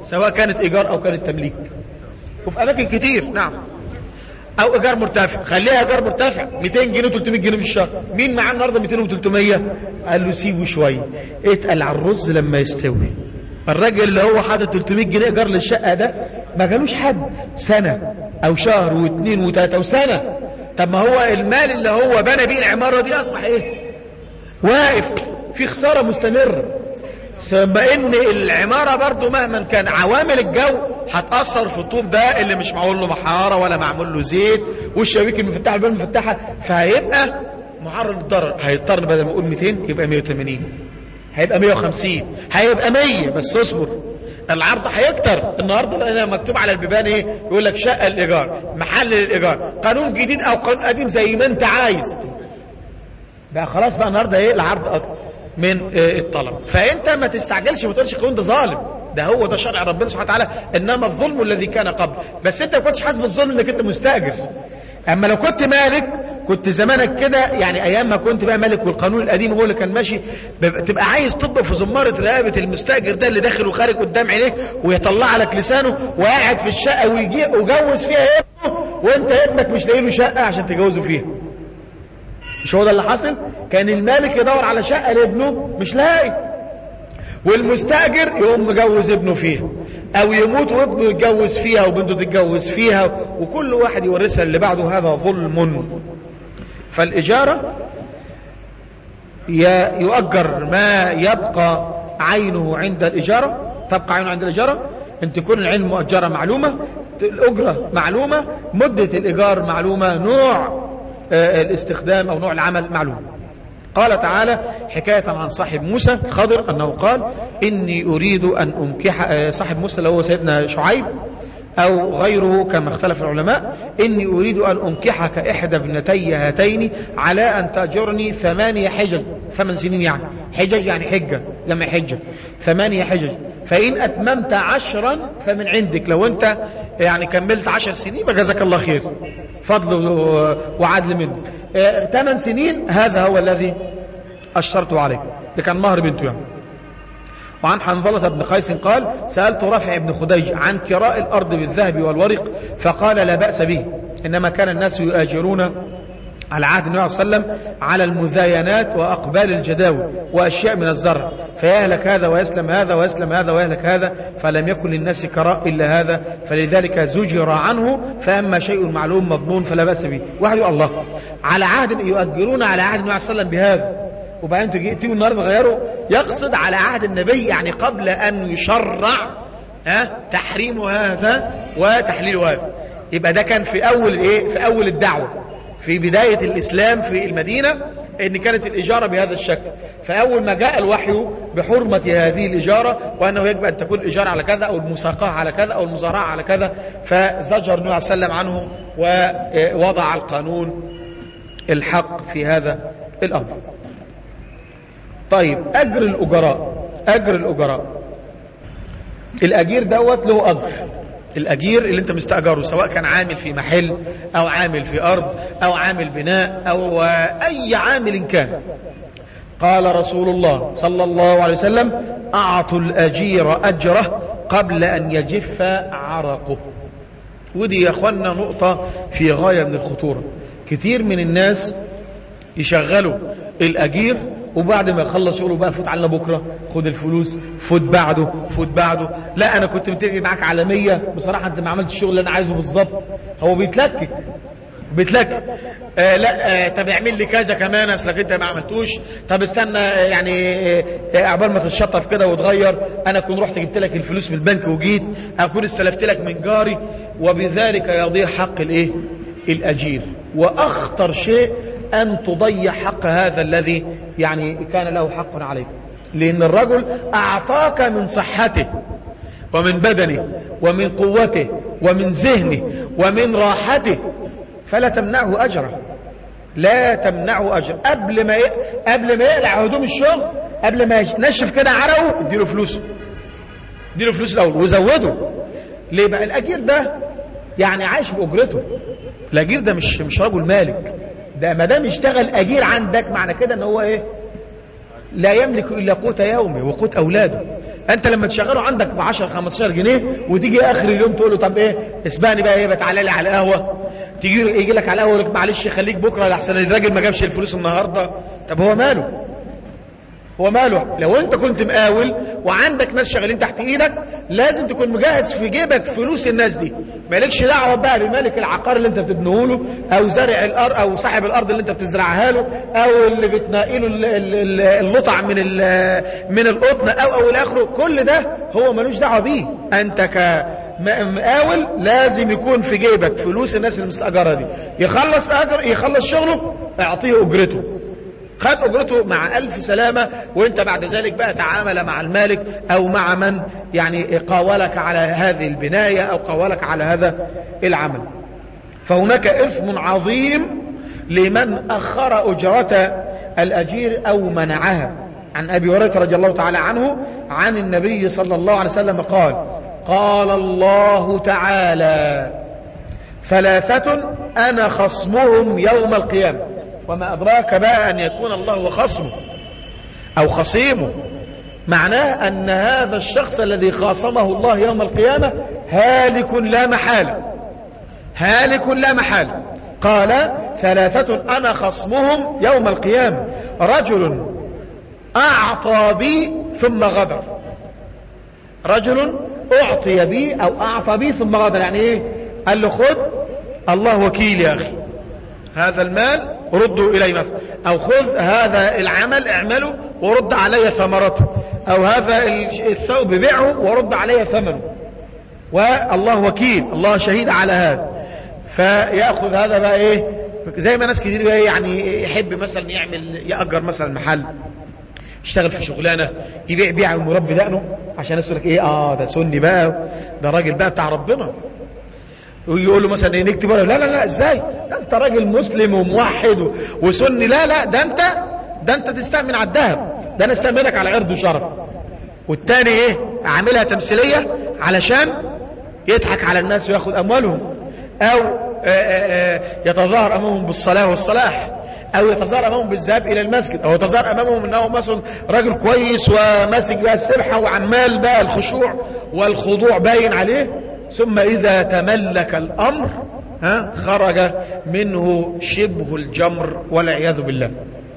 سواء كانت إيجار أو كانت تمليك وفي أماكن كتير نعم أو إيجار مرتفع خليها إيجار مرتفع 200 جنيه و300 جنيه في الشهر مين معاه النهارده 200 و300 قال له سيبه شوية اتقل على الرز لما يستوي الراجل اللي هو حاطط 300 جنيه إيجار للشقة ده ما جالوش حد سنة أو شهر واثنين وثلاثة وسنة طب ما هو المال اللي هو بنى بيه العمارة دي أصبح إيه واقف في خسارة مستمرة ثم ان العمارة برضو مهما كان عوامل الجو هتأثر في الطوب ده اللي مش معمول له محارة ولا معمول له زيت والشبابيك المفتحة الباب المفتحة فهيبقى معرض للضرر هيضطر بدل ما اقول 200 يبقى 180 هيبقى 150 هيبقى 100 بس اصبر العرض هيكتر النهارده انا مكتوب على البيبان ايه يقول لك شقه الايجار محل للايجار قانون جديد او قانون قديم زي ما انت عايز بقى خلاص بقى النهارده ايه العرض اكتر من الطلب فانت ما تستعجلش ما تقولش القانون ده ظالم ده هو ده شرع ربنا سبحانه وتعالى انما الظلم الذي كان قبل بس انت ما كنتش حاسس بالظلم انك انت مستاجر اما لو كنت مالك كنت زمانك كده يعني ايام ما كنت بقى مالك والقانون القديم هو اللي كان ماشي تبقى عايز تطبق في زماره رقبه المستاجر ده اللي داخل وخارج قدام عينيك ويطلع لك لسانه وقاعد في الشقه ويجي وجوز فيها ابنه وانت ابنك مش لاقي له شقه عشان تجوزه فيها مش هو ده اللي حصل كان المالك يدور على شقة لابنه مش لاقي والمستأجر يقوم مجوز ابنه فيها او يموت وابنه يتجوز فيها وبنته تتجوز فيها وكل واحد يورثها اللي بعده هذا ظلم فالإجارة يؤجر ما يبقى عينه عند الإجارة تبقى عينه عند الإجارة ان تكون العين مؤجرة معلومة الأجرة معلومة مدة الإيجار معلومة نوع الاستخدام أو نوع العمل معلوم قال تعالى حكاية عن صاحب موسى خضر أنه قال إني أريد أن أنكح صاحب موسى اللي هو سيدنا شعيب أو غيره كما اختلف العلماء إني أريد أن أنكحك إحدى ابنتي هاتين على أن تأجرني ثمانية حجج ثمان سنين يعني حجج يعني حجة جمع حجة ثمانية حجج فإن أتممت عشرا فمن عندك لو أنت يعني كملت عشر سنين فجزاك الله خير فضل وعدل منه ثمان سنين هذا هو الذي أشرت عليك ده كان مهر بنته يعني وعن حنظلة بن قيس قال سألت رافع بن خديج عن كراء الأرض بالذهب والورق فقال لا بأس به إنما كان الناس يؤاجرون على عهد النبي صلى الله عليه وسلم على المذاينات وأقبال الجداول وأشياء من الزرع فيهلك هذا ويسلم هذا ويسلم هذا ويهلك هذا فلم يكن للناس كراء إلا هذا فلذلك زجر عنه فأما شيء معلوم مضمون فلا بأس به واحد يقول الله على عهد يؤجرون على عهد النبي صلى الله عليه وسلم بهذا وبعدين تجي تيجوا النهارده غيره يقصد على عهد النبي يعني قبل أن يشرع ها تحريم هذا وتحليل هذا يبقى ده كان في أول إيه في أول الدعوة في بداية الإسلام في المدينة ان كانت الإجارة بهذا الشكل فأول ما جاء الوحي بحرمة هذه الإجارة وأنه يجب أن تكون الإجارة على كذا أو المساقاة على كذا أو المزارعة على كذا فزجر النبي عليه وسلم عنه ووضع القانون الحق في هذا الأمر طيب أجر الأجراء أجر الأجراء الأجير دوت له أجر الأجير اللي انت مستأجره سواء كان عامل في محل أو عامل في أرض أو عامل بناء أو أي عامل كان قال رسول الله صلى الله عليه وسلم أعطوا الأجير أجره قبل أن يجف عرقه ودي يا أخوانا نقطة في غاية من الخطورة كتير من الناس يشغلوا الأجير وبعد ما يخلص شغله بقى فوت علينا بكرة خد الفلوس فوت بعده فوت بعده لا أنا كنت متفق معاك على 100 بصراحة أنت ما عملتش الشغل اللي أنا عايزه بالظبط هو بيتلكك بيتلكك آه لا آه طب اعمل لي كذا كمان اصلك انت ما عملتوش طب استنى آه يعني آه عقبال ما تتشطف كده وتغير انا اكون رحت جبت لك الفلوس من البنك وجيت اكون استلفت لك من جاري وبذلك يضيع حق الايه الاجير واخطر شيء أن تضيع حق هذا الذي يعني كان له حق عليك لأن الرجل أعطاك من صحته ومن بدنه ومن قوته ومن ذهنه ومن راحته فلا تمنعه أجره لا تمنعه أجر قبل ما ي... قبل ما يقلع هدوم الشغل قبل ما ينشف كده عرقه اديله فلوسه اديله فلوس الأول وزوده ليه بقى الأجير ده يعني عايش بأجرته الأجير ده مش مش رجل مالك ده ما دام يشتغل اجير عندك معنى كده ان هو ايه لا يملك الا قوت يومه وقوت اولاده انت لما تشغله عندك ب 10 15 جنيه وتيجي اخر اليوم تقول له طب ايه اسبقني بقى ايه تعالى لي على القهوه تيجي يجي لك على القهوه يقول لك معلش خليك بكره لحسن الراجل ما جابش الفلوس النهارده طب هو ماله هو ماله لو انت كنت مقاول وعندك ناس شغالين تحت ايدك لازم تكون مجهز في جيبك فلوس الناس دي مالكش دعوه بقى بمالك العقار اللي انت بتبنيه له او زارع الارض او صاحب الارض اللي انت بتزرعها له او اللي بتنقي له اللطع من من القطن او او الى اخره كل ده هو ملوش دعوه بيه انت كمقاول لازم يكون في جيبك فلوس الناس اللي مستاجره دي يخلص اجر يخلص شغله اعطيه اجرته خد أجرته مع ألف سلامة وانت بعد ذلك بقى تعامل مع المالك أو مع من يعني قاولك على هذه البناية أو قاولك على هذا العمل فهناك إثم عظيم لمن أخر أجرة الأجير أو منعها عن أبي هريرة رضي الله تعالى عنه عن النبي صلى الله عليه وسلم قال قال الله تعالى ثلاثة أنا خصمهم يوم القيامة وما أدراك بقى أن يكون الله خصمه أو خصيمه معناه أن هذا الشخص الذي خاصمه الله يوم القيامة هالك لا محالة هالك لا محالة قال ثلاثة أنا خصمهم يوم القيامة رجل أعطى بي ثم غدر رجل أعطي بي أو أعطى بي ثم غدر يعني إيه قال له خد الله وكيل يا أخي هذا المال ردوا إلي مثل أو خذ هذا العمل اعمله ورد علي ثمرته أو هذا الثوب بيعه ورد علي ثمنه والله وكيل الله شهيد على هذا فيأخذ هذا بقى إيه زي ما ناس كتير بقى يعني يحب مثلا يعمل يأجر مثلا محل يشتغل في شغلانه يبيع بيع ومربي دقنه عشان يقول لك ايه اه ده سني بقى ده راجل بقى بتاع ربنا ويقول له مثلا ايه نكتب لا لا لا ازاي ده انت راجل مسلم وموحد وسني لا لا ده انت ده انت تستأمن على الذهب ده انا استأمنك على عرض وشرف والتاني ايه عاملها تمثيلية علشان يضحك على الناس وياخد اموالهم او يتظاهر امامهم بالصلاة والصلاح او يتظاهر امامهم بالذهاب الى المسجد او يتظاهر امامهم انه مثلا راجل كويس وماسك بقى السبحة وعمال بقى الخشوع والخضوع باين عليه ثم إذا تملك الأمر ها خرج منه شبه الجمر والعياذ بالله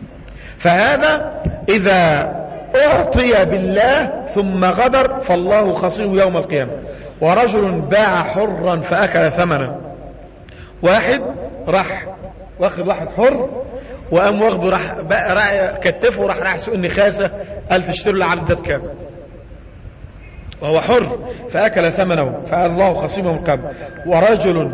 فهذا إذا أعطي بالله ثم غدر فالله خصيه يوم القيامة ورجل باع حرا فأكل ثمنا واحد راح واخد واحد حر وقام واخده راح بقى كتفه راح راح سوق النخاسة قال تشتروا لي على ده بكام وهو حر فأكل ثمنه فالله خصيمه القبل ورجل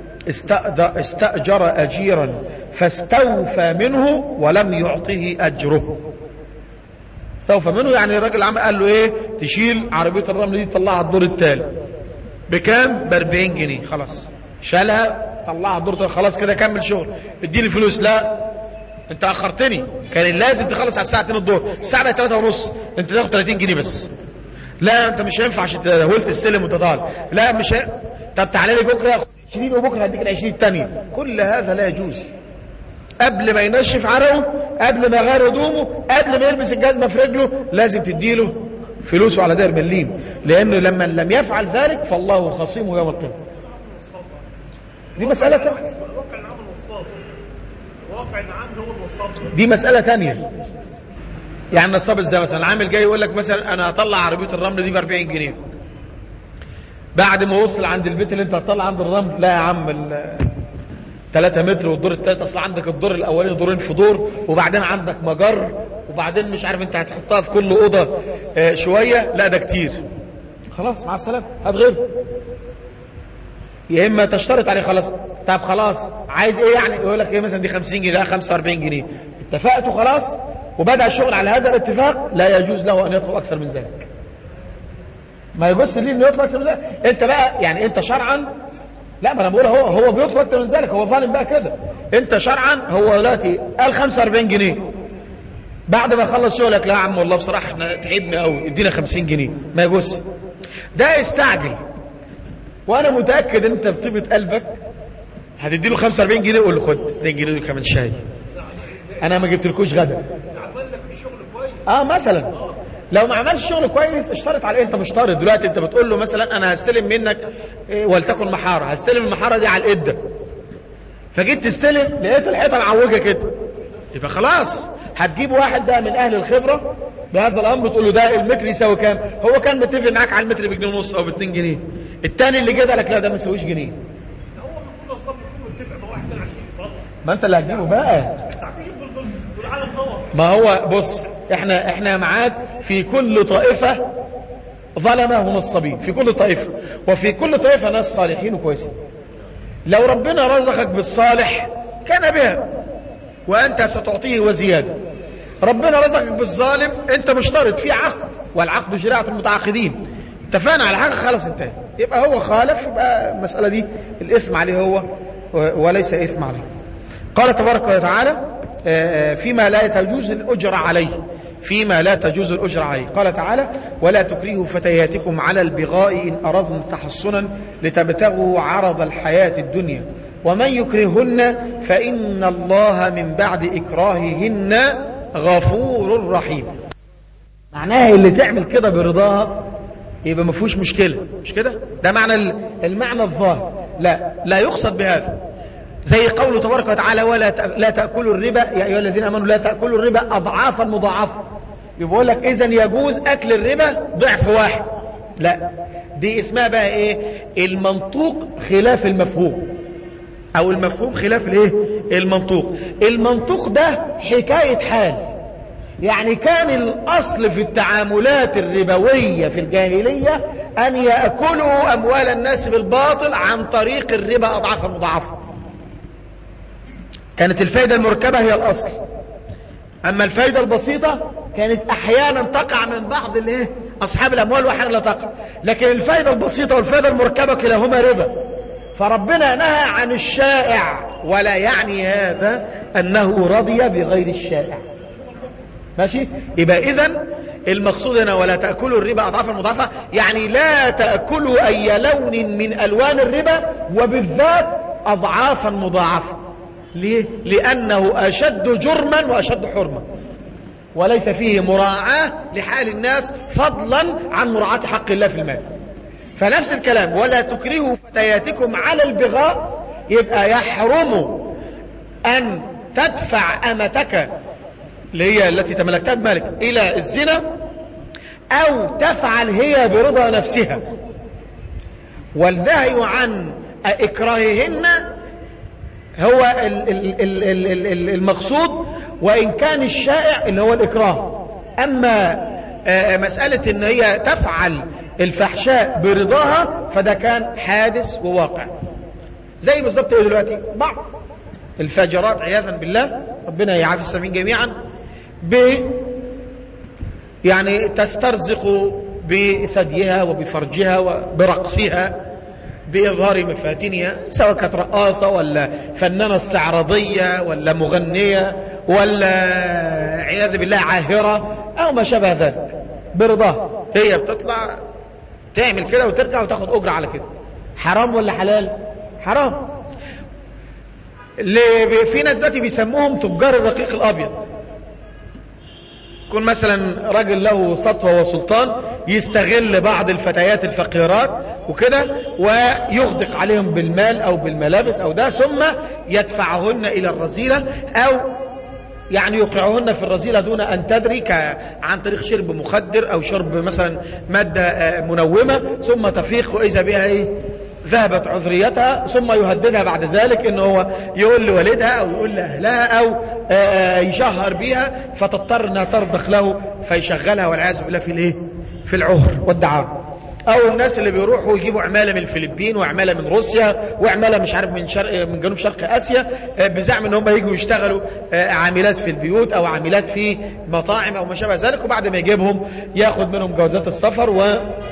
استأجر أجيرا فاستوفى منه ولم يعطه أجره استوفى منه يعني الراجل عم قال له ايه تشيل عربية الرمل دي تطلعها الدور التالي بكام ب 40 جنيه خلاص شالها طلعها الدور التالي خلاص كده كمل شغل اديني فلوس لا انت اخرتني كان لازم تخلص على الساعه 2 الظهر الساعه بقت 3 ونص انت تاخد 30 جنيه بس لا انت مش هينفع عشان تهولت السلم وانت طالع لا مش ه... طب تعالى لي بكره 20 وبكره هديك ال 20 الثانيه كل هذا لا يجوز قبل ما ينشف عرقه قبل ما يغير هدومه قبل ما يلبس الجزمه في رجله لازم تديله فلوسه على داير مليم لانه لما لم يفعل ذلك فالله خصيمه يوم القيامه دي مساله تانية دي مساله ثانيه يعني نصاب ازاي مثلا العامل جاي يقول لك مثلا انا هطلع عربيه الرمل دي ب 40 جنيه بعد ما وصل عند البيت اللي انت هتطلع عند الرمل لا يا عم 3 متر والدور الثالث اصل عندك الدور الاولاني دورين في دور وبعدين عندك مجر وبعدين مش عارف انت هتحطها في كل اوضه اه شويه لا ده كتير خلاص مع السلامه هات غيره يا اما تشترط عليه خلاص طب خلاص عايز ايه يعني يقول لك ايه مثلا دي 50 جنيه لا 45 جنيه اتفقتوا خلاص وبدأ الشغل على هذا الاتفاق لا يجوز له أن يطلب أكثر من ذلك ما يجوز ليه أنه يطلب أكثر من ذلك أنت بقى يعني أنت شرعا لا ما أنا بقول هو هو بيطلب أكثر من ذلك هو ظالم بقى كده أنت شرعا هو دلوقتي قال 45 جنيه بعد ما يخلص شغلك لا يا عم والله بصراحة احنا تعبنا قوي ادينا 50 جنيه ما يجوز ده استعجل وانا متأكد ان انت بطيبة قلبك هتدي له 45 جنيه وقول له خد 2 جنيه دول كمان شاي انا ما جبتلكوش غدا اه مثلا لو ما عملش شغل كويس اشترط عليه انت مشترط دلوقتي انت بتقول له مثلا انا هستلم منك إيه، ولتكن محاره هستلم المحاره دي على القده فجيت تستلم لقيت الحيطه معوجه كده يبقى خلاص هتجيب واحد ده من اهل الخبره بهذا الامر تقول له ده المتر يساوي كام هو كان متفق معاك على المتر بجنيه ونص او ب 2 جنيه التاني اللي جه لك لا ده ما يساويش جنيه هو المفروض اصلا يكون متفق مع واحد تاني عشان يصلي ما انت اللي هتجيبه بقى والعالم نور ما هو بص احنا احنا معاك في كل طائفة ظلمة ونصابين في كل طائفة وفي كل طائفة ناس صالحين وكويسين لو ربنا رزقك بالصالح كان بها وانت ستعطيه وزيادة ربنا رزقك بالظالم انت مشترط في عقد والعقد شريعة المتعاقدين اتفقنا على حاجة خلاص انتهى يبقى هو خالف يبقى المسألة دي الاثم عليه هو وليس اثم عليه قال تبارك وتعالى فيما لا تجوز الأجر عليه فيما لا تجوز الأجر عليه قال تعالى ولا تكرهوا فتياتكم على البغاء إن أردنا تحصنا لتبتغوا عرض الحياة الدنيا ومن يكرهن فإن الله من بعد إكراههن غفور رحيم معناها اللي تعمل كده برضاها يبقى ما فيهوش مشكلة مش كده ده معنى المعنى الظاهر لا لا يقصد بهذا زي قوله تبارك وتعالى ولا لا تأكلوا الربا يا أيها الذين آمنوا لا تأكلوا الربا أضعافا مضاعفة يقول لك إذا يجوز أكل الربا ضعف واحد لا دي اسمها بقى إيه المنطوق خلاف المفهوم أو المفهوم خلاف الإيه المنطوق المنطوق ده حكاية حال يعني كان الأصل في التعاملات الربوية في الجاهلية أن يأكلوا أموال الناس بالباطل عن طريق الربا أضعافا مضاعفة كانت الفايدة المركبة هي الأصل أما الفايدة البسيطة كانت أحيانا تقع من بعض الايه أصحاب الأموال وأحيانا لا تقع لكن الفايدة البسيطة والفايدة المركبة كلاهما ربا فربنا نهى عن الشائع ولا يعني هذا أنه رضي بغير الشائع ماشي يبقى إذن المقصود هنا ولا تأكلوا الربا أضعافا مضاعفة يعني لا تأكلوا أي لون من ألوان الربا وبالذات أضعافا مضاعفة ليه؟ لأنه أشد جرما وأشد حرمة وليس فيه مراعاة لحال الناس فضلا عن مراعاة حق الله في المال فنفس الكلام ولا تكرهوا فتياتكم على البغاء يبقى يحرم أن تدفع أمتك اللي هي التي تملكتها بمالك إلى الزنا أو تفعل هي برضا نفسها والنهي عن إكراههن هو المقصود وإن كان الشائع اللي هو الإكراه أما مسألة إن هي تفعل الفحشاء برضاها فده كان حادث وواقع زي بالظبط ايه دلوقتي بعض الفاجرات عياذا بالله ربنا يعافي السامعين جميعا ب يعني تسترزق بثديها وبفرجها وبرقصها بإظهار مفاتنها سواء كانت رقاصة ولا فنانة استعراضية ولا مغنية ولا عياذ بالله عاهرة أو ما شابه ذلك برضاها هي بتطلع تعمل كده وترجع وتاخد أجرة على كده حرام ولا حلال حرام اللي في ناس دلوقتي بيسموهم تجار الرقيق الأبيض يكون مثلا راجل له سطوة وسلطان يستغل بعض الفتيات الفقيرات وكده ويغدق عليهم بالمال او بالملابس او ده ثم يدفعهن الى الرذيلة او يعني يوقعهن في الرذيلة دون ان تدري عن طريق شرب مخدر او شرب مثلا مادة منومة ثم تفيق واذا بها ايه ذهبت عذريتها ثم يهددها بعد ذلك ان هو يقول لوالدها او يقول لاهلها او يشهر بيها فتضطر انها ترضخ له فيشغلها والعياذ بالله في الايه في العهر والدعاره او الناس اللي بيروحوا يجيبوا عماله من الفلبين وعماله من روسيا وعماله مش عارف من شرق من جنوب شرق اسيا بزعم ان هم يجوا يشتغلوا عاملات في البيوت او عاملات في مطاعم او ما شابه ذلك وبعد ما يجيبهم ياخد منهم جوازات السفر و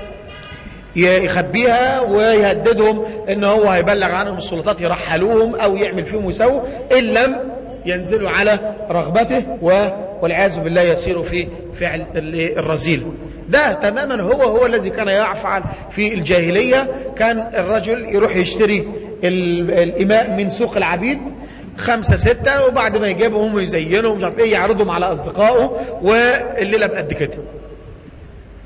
يخبيها ويهددهم ان هو هيبلغ عنهم السلطات يرحلوهم او يعمل فيهم ويسووا ان لم ينزلوا على رغبته والعياذ بالله يسير في فعل الرذيل ده تماما هو هو الذي كان يفعل في الجاهلية كان الرجل يروح يشتري الإماء من سوق العبيد خمسة ستة وبعد ما يجيبهم ويزينهم مش عارف ايه يعرضهم على أصدقائه والليلة بقد كده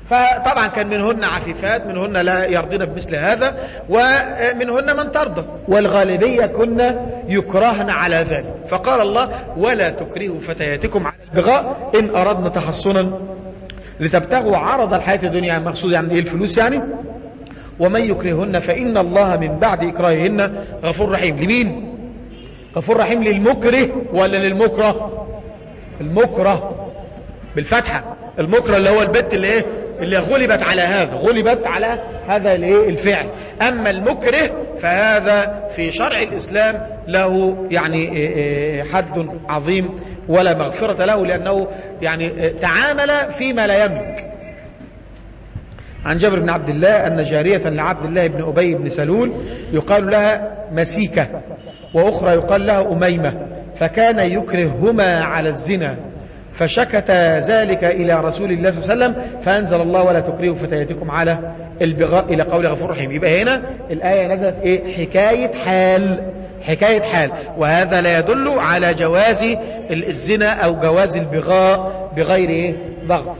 فطبعا كان منهن عفيفات منهن لا يرضين بمثل هذا ومنهن من ترضى والغالبية كنا يكرهن على ذلك فقال الله ولا تكرهوا فتياتكم على البغاء إن أردنا تحصنا لتبتغوا عرض الحياة الدنيا مقصود يعني إيه الفلوس يعني ومن يكرهن فإن الله من بعد إكراههن غفور رحيم لمين غفور رحيم للمكره ولا للمكره المكره بالفتحة المكره اللي هو البت اللي ايه اللي غلبت على هذا غلبت على هذا الايه الفعل اما المكره فهذا في شرع الاسلام له يعني حد عظيم ولا مغفرة له لانه يعني تعامل فيما لا يملك عن جابر بن عبد الله أن جارية لعبد الله بن أبي بن سلول يقال لها مسيكة وأخرى يقال لها أميمة فكان يكرههما على الزنا فشكت ذلك إلى رسول الله صلى الله عليه وسلم فأنزل الله ولا تكرهوا فتياتكم على البغاء إلى قول غفور رحيم يبقى هنا الآية نزلت إيه حكاية حال حكاية حال وهذا لا يدل على جواز الزنا أو جواز البغاء بغير إيه ضغط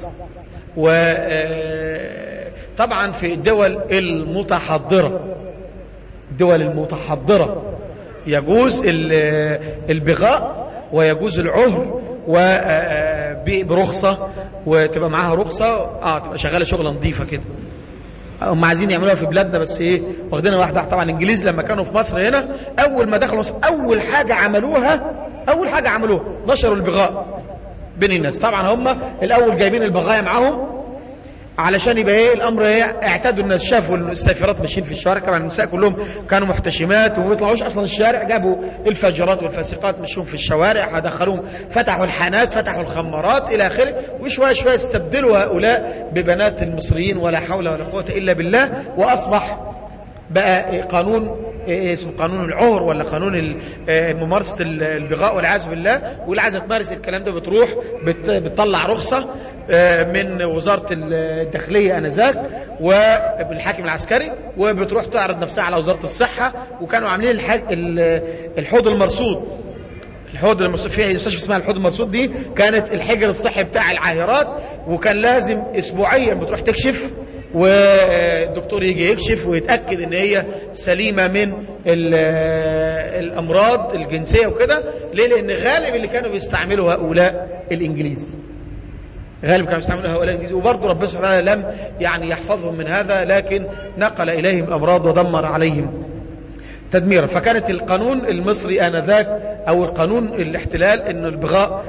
وطبعا في الدول المتحضرة الدول المتحضرة يجوز البغاء ويجوز العهر وبرخصة وتبقى معاها رخصة اه تبقى شغالة شغلة نظيفة كده هم عايزين يعملوها في بلادنا بس ايه واخدينها واحدة طبعا الانجليز لما كانوا في مصر هنا اول ما دخلوا مصر اول حاجة عملوها اول حاجة عملوها نشروا البغاء بين الناس طبعا هم الاول جايبين البغايا معاهم علشان يبقى ايه الامر ايه اعتادوا الناس شافوا السافرات ماشيين في الشوارع كمان النساء كلهم كانوا محتشمات وما بيطلعوش اصلا الشارع جابوا الفجرات والفاسقات مشيهم في الشوارع دخلوهم فتحوا الحانات فتحوا الخمارات الى اخره وشويه شويه استبدلوا هؤلاء ببنات المصريين ولا حول ولا قوه الا بالله واصبح بقى قانون اسمه قانون العهر ولا قانون ممارسة البغاء والعياذ بالله واللي عايزة تمارس الكلام ده بتروح بتطلع رخصة من وزارة الداخلية أنذاك وبالحاكم العسكري وبتروح تعرض نفسها على وزارة الصحة وكانوا عاملين الحوض المرصود الحوض المرصود في مستشفى اسمها الحوض المرصود دي كانت الحجر الصحي بتاع العاهرات وكان لازم اسبوعيا بتروح تكشف والدكتور يجي يكشف ويتأكد ان هي سليمة من الامراض الجنسية وكده ليه لان غالب اللي كانوا بيستعملوا هؤلاء الانجليز غالب كانوا بيستعملوا هؤلاء الانجليز وبرضه ربنا سبحانه وتعالى لم يعني يحفظهم من هذا لكن نقل اليهم الامراض ودمر عليهم تدميرا فكانت القانون المصري آنذاك أو القانون الاحتلال أن البغاء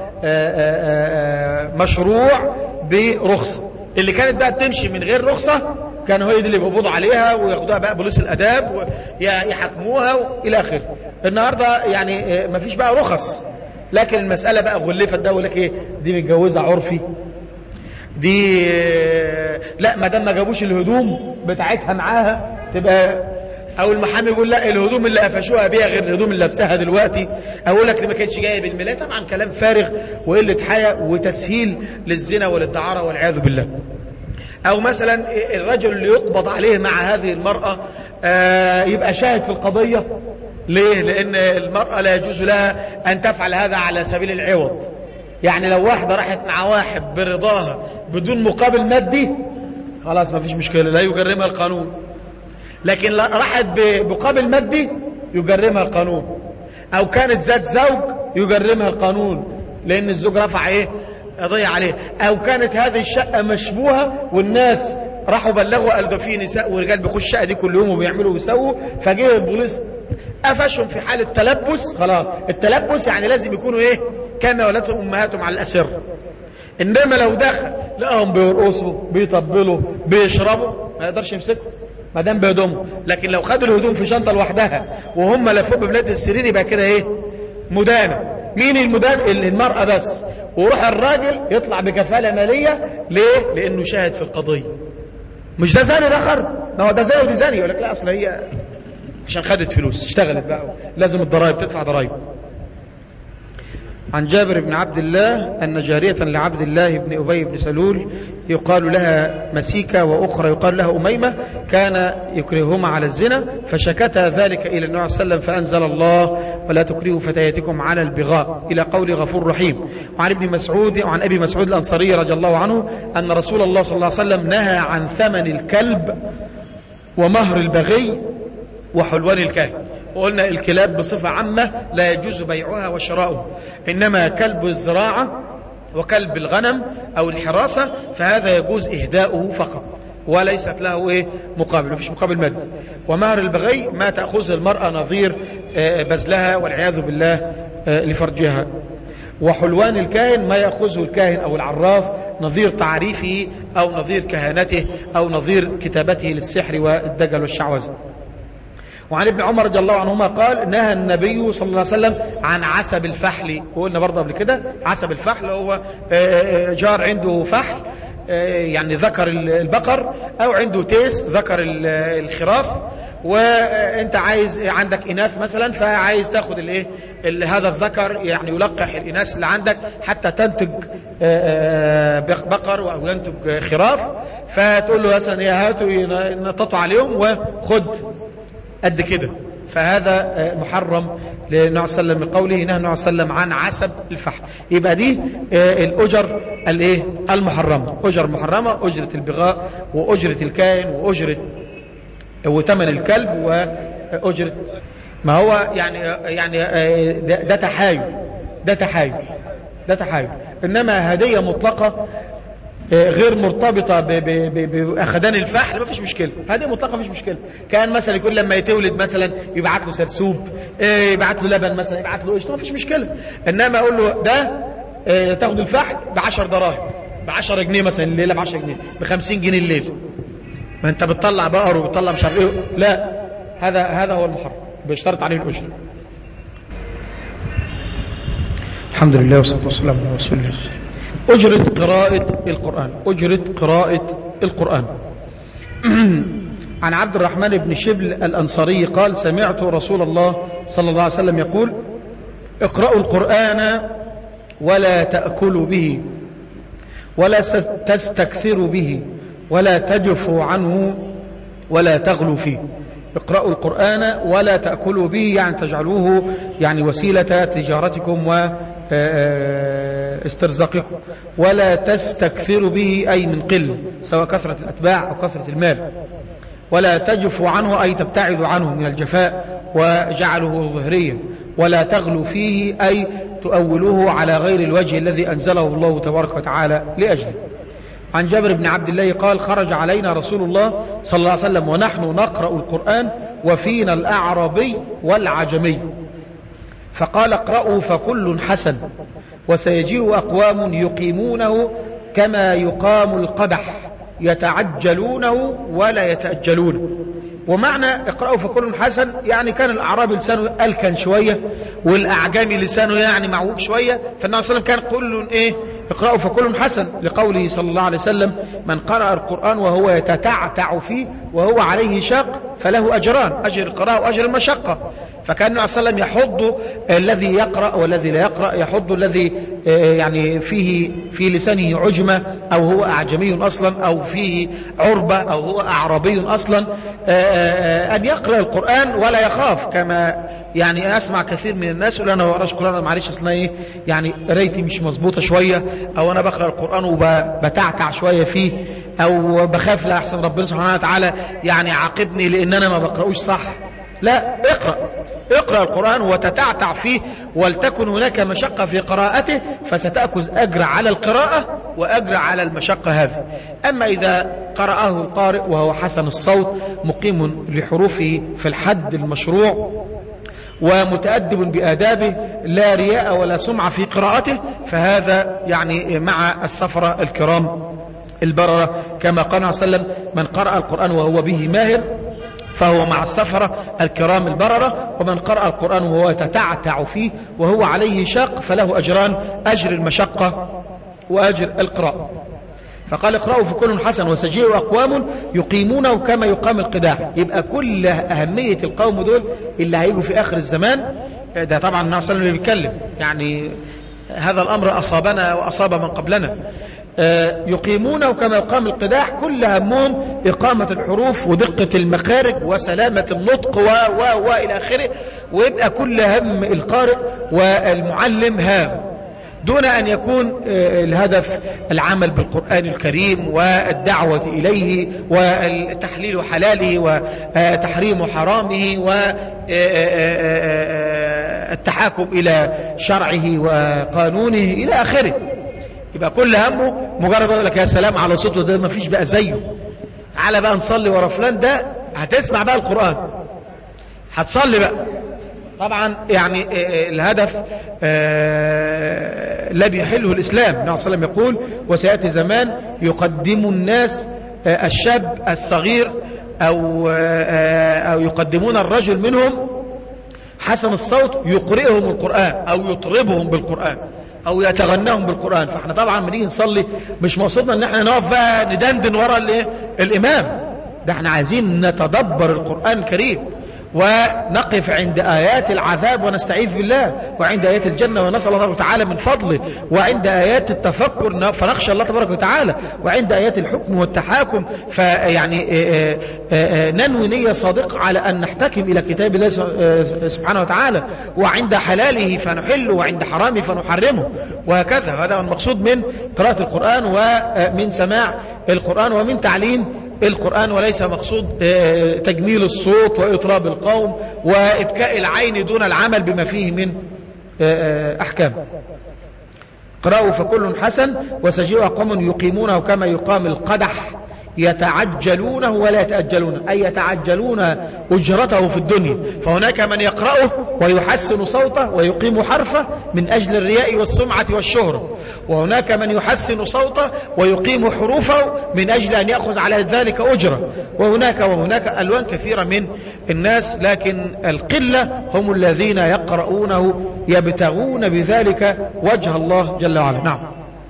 مشروع برخصة اللي كانت بقى تمشي من غير رخصة كانوا هي دي اللي بيقبضوا عليها وياخدوها بقى بوليس الاداب ويحاكموها الى اخره النهارده يعني ما فيش بقى رخص لكن المساله بقى غلفت ده لك ايه دي متجوزه عرفي دي لا ما دام ما جابوش الهدوم بتاعتها معاها تبقى او المحامي يقول لا الهدوم اللي قفشوها بيها غير الهدوم اللي لابساها دلوقتي اقول لك اللي ما كانتش جايه بالملايه طبعا كلام فارغ وقله حياء وتسهيل للزنا والادعاره والعياذ بالله او مثلا الرجل اللي يقبض عليه مع هذه المراه آه يبقى شاهد في القضيه ليه لان المراه لا يجوز لها ان تفعل هذا على سبيل العوض يعني لو واحده راحت مع واحد برضاها بدون مقابل مادي خلاص ما فيش مشكله لا يجرمها القانون لكن راحت بمقابل مادي يجرمها القانون او كانت ذات زوج يجرمها القانون لان الزوج رفع ايه قضية عليه او كانت هذه الشقة مشبوهة والناس راحوا بلغوا قالوا ده في نساء ورجال بيخش الشقة دي كل يوم وبيعملوا ويسووا فجه البوليس قفشهم في حالة تلبس خلاص التلبس يعني لازم يكونوا ايه كما ولدتهم امهاتهم على الاسر انما لو دخل لقاهم بيرقصوا بيطبلوا بيشربوا ما يقدرش يمسكهم ما دام بهدومهم لكن لو خدوا الهدوم في شنطه لوحدها وهم لفوق ببلاد السرير يبقى كده ايه مدانه مين المدان المرأة بس وروح الراجل يطلع بكفالة مالية ليه لانه شاهد في القضية مش ده زاني الاخر ما هو ده زاني ودي زاني يقول لك لا اصل هي عشان خدت فلوس اشتغلت بقى لازم الضرائب تدفع ضرائب عن جابر بن عبد الله أن جارية لعبد الله بن أبي بن سلول يقال لها مسيكة وأخرى يقال لها أميمة كان يكرههما على الزنا فشكتا ذلك إلى النبي صلى الله عليه وسلم فأنزل الله ولا تكرهوا فتياتكم على البغاء إلى قول غفور رحيم وعن ابن مسعود وعن أبي مسعود الأنصاري رضي الله عنه أن رسول الله صلى الله عليه وسلم نهى عن ثمن الكلب ومهر البغي وحلوان الكاهن وقلنا الكلاب بصفة عامة لا يجوز بيعها وشراؤها إنما كلب الزراعة وكلب الغنم أو الحراسة فهذا يجوز إهداؤه فقط وليست له إيه مقابل مفيش مقابل مادي ومهر البغي ما تأخذ المرأة نظير آه، بذلها والعياذ بالله آه، لفرجها وحلوان الكاهن ما يأخذه الكاهن أو العراف نظير تعريفه أو نظير كهانته أو نظير كتابته للسحر والدجل والشعوذة وعن ابن عمر رضي الله عنهما قال نهى النبي صلى الله عليه وسلم عن عسب الفحل وقلنا برضه قبل كده عسب الفحل هو آه، آه، جار عنده فحل آه، يعني ذكر البقر او عنده تيس ذكر ال- الخراف وانت عايز عندك اناث مثلا فعايز تاخد الايه ال- هذا الذكر يعني يلقح الاناث اللي عندك حتى تنتج آه، آه، بقر او ينتج خراف فتقول له مثلا يا هاتوا نططوا عليهم وخد قد كده فهذا آه، محرم للنبي صلى الله عليه وسلم من قوله نهى النبي صلى الله عليه وسلم عن عسب الفحل يبقى دي آه، الأجر الايه المحرمة أجر محرمة أجرة البغاء وأجرة الكائن وأجرة وثمن الكلب وأجرة ما هو يعني يعني آه، ده, ده تحايل ده تحايل ده تحايل إنما هدية مطلقة غير مرتبطة ب- ب- ب- بأخدان الفحل ما فيش مشكلة هذه مطلقة ما فيش مشكلة كان مثلا يكون لما يتولد مثلا يبعت له سرسوب إيه، يبعت له لبن مثلا يبعت له قشطة ما فيش مشكلة إنما أقول له ده إيه، تاخد الفحل ب 10 دراهم ب 10 جنيه مثلا الليلة ب 10 جنيه ب 50 جنيه الليل ما أنت بتطلع بقر وبتطلع مش عارف إيه لا هذا هذا هو المحرم بيشترط عليه الأجرة الحمد لله والصلاة والسلام على رسول الله أجرة قراءة القرآن أجرة قراءة القرآن عن عبد الرحمن بن شبل الأنصاري قال سمعت رسول الله صلى الله عليه وسلم يقول اقرأوا القرآن ولا تأكلوا به ولا تستكثروا به ولا تجفوا عنه ولا تغلوا فيه اقرأوا القرآن ولا تأكلوا به يعني تجعلوه يعني وسيلة تجارتكم واسترزاقكم ولا تستكثروا به أي من قل سواء كثرة الأتباع أو كثرة المال ولا تجفوا عنه أي تبتعدوا عنه من الجفاء وجعله ظهريا ولا تغلوا فيه أي تؤولوه على غير الوجه الذي أنزله الله تبارك وتعالى لأجله عن جابر بن عبد الله قال خرج علينا رسول الله صلى الله عليه وسلم ونحن نقرأ القرآن وفينا الأعرابي والعجمي فقال اقرأوا فكل حسن وسيجيء أقوام يقيمونه كما يقام القدح يتعجلونه ولا يتأجلونه ومعنى اقرأوا فكل حسن يعني كان الأعرابي لسانه ألكن شوية والأعجمي لسانه يعني معوج شوية فالنبي صلى الله عليه وسلم كان كل إيه اقرأوا فكل حسن لقوله صلى الله عليه وسلم من قرأ القرآن وهو يتتعتع فيه وهو عليه شاق فله أجران أجر القراءة وأجر المشقة فكان النبي صلى الله عليه وسلم يحض الذي يقرأ والذي لا يقرأ يحض الذي يعني فيه في لسانه عجمة أو هو أعجمي أصلا أو فيه عربة أو هو أعربي أصلا أن يقرأ القرآن ولا يخاف كما يعني أسمع كثير من الناس يقول أنا بقراش قرآن معلش أصلا إيه يعني قرايتي مش مظبوطة شوية أو أنا بقرأ القرآن وبتعتع شوية فيه أو بخاف لا أحسن ربنا سبحانه وتعالى يعني عاقبني لأن أنا ما بقرأوش صح لا اقرأ اقرأ القرآن وتتعتع فيه ولتكن هناك مشقة في قراءته فستأخذ أجر على القراءة وأجر على المشقة هذه أما إذا قرأه القارئ وهو حسن الصوت مقيم لحروفه في الحد المشروع ومتأدب بآدابه لا رياء ولا سمعة في قراءته فهذا يعني مع السفرة الكرام البررة كما قال صلى الله عليه وسلم من قرأ القرآن وهو به ماهر فهو مع السفرة الكرام البررة ومن قرأ القرآن وهو يتتعتع فيه وهو عليه شاق فله أجران أجر المشقة وأجر القراءة فقال اقرأوا في كل حسن وسجيء أقوام يقيمونه كما يقام القداح يبقى كل أهمية القوم دول اللي هيجوا في آخر الزمان ده طبعا النبي صلى الله عليه وسلم اللي بيتكلم يعني هذا الأمر أصابنا وأصاب من قبلنا يقيمونه كما يقام القداح كل همهم إقامة الحروف ودقة المخارج وسلامة النطق و و و إلى آخره ويبقى كل هم القارئ والمعلم هام دون أن يكون الهدف العمل بالقرآن الكريم والدعوة إليه وتحليل حلاله وتحريم حرامه والتحاكم إلى شرعه وقانونه إلى آخره يبقى كل همه مجرد يقول لك يا سلام على صوته ده ما فيش بقى زيه على بقى نصلي ورا فلان ده هتسمع بقى القرآن هتصلي بقى طبعا يعني الهدف الذي يحله الإسلام النبي صلى الله عليه وسلم يقول وسيأتي زمان يقدم الناس الشاب الصغير أو, أو يقدمون الرجل منهم حسن الصوت يقرئهم القرآن أو يطربهم بالقرآن او يتغناهم بالقرآن فاحنا طبعا بنيجي نصلي مش مقصودنا ان احنا نقف بقى ندندن ورا الايه الامام ده احنا عايزين نتدبر القرآن الكريم ونقف عند آيات العذاب ونستعيذ بالله وعند آيات الجنة ونسأل الله تعالى من فضله وعند آيات التفكر فنخشى الله تبارك وتعالى وعند آيات الحكم والتحاكم فيعني ننوي نية صادقة على أن نحتكم إلى كتاب الله سبحانه وتعالى وعند حلاله فنحله وعند حرامه فنحرمه وهكذا هذا المقصود من قراءة القرآن ومن سماع القرآن ومن تعليم القرآن وليس مقصود تجميل الصوت وإطراب القوم وإبكاء العين دون العمل بما فيه من أحكام قرأوا فكل حسن وسجيوا قوم يقيمونه كما يقام القدح يتعجلونه ولا يتأجلون أي يتعجلون أجرته في الدنيا فهناك من يقرأه ويحسن صوته ويقيم حرفه من أجل الرياء والسمعة والشهرة وهناك من يحسن صوته ويقيم حروفه من أجل أن يأخذ على ذلك أجرة وهناك وهناك ألوان كثيرة من الناس لكن القلة هم الذين يقرؤونه يبتغون بذلك وجه الله جل وعلا نعم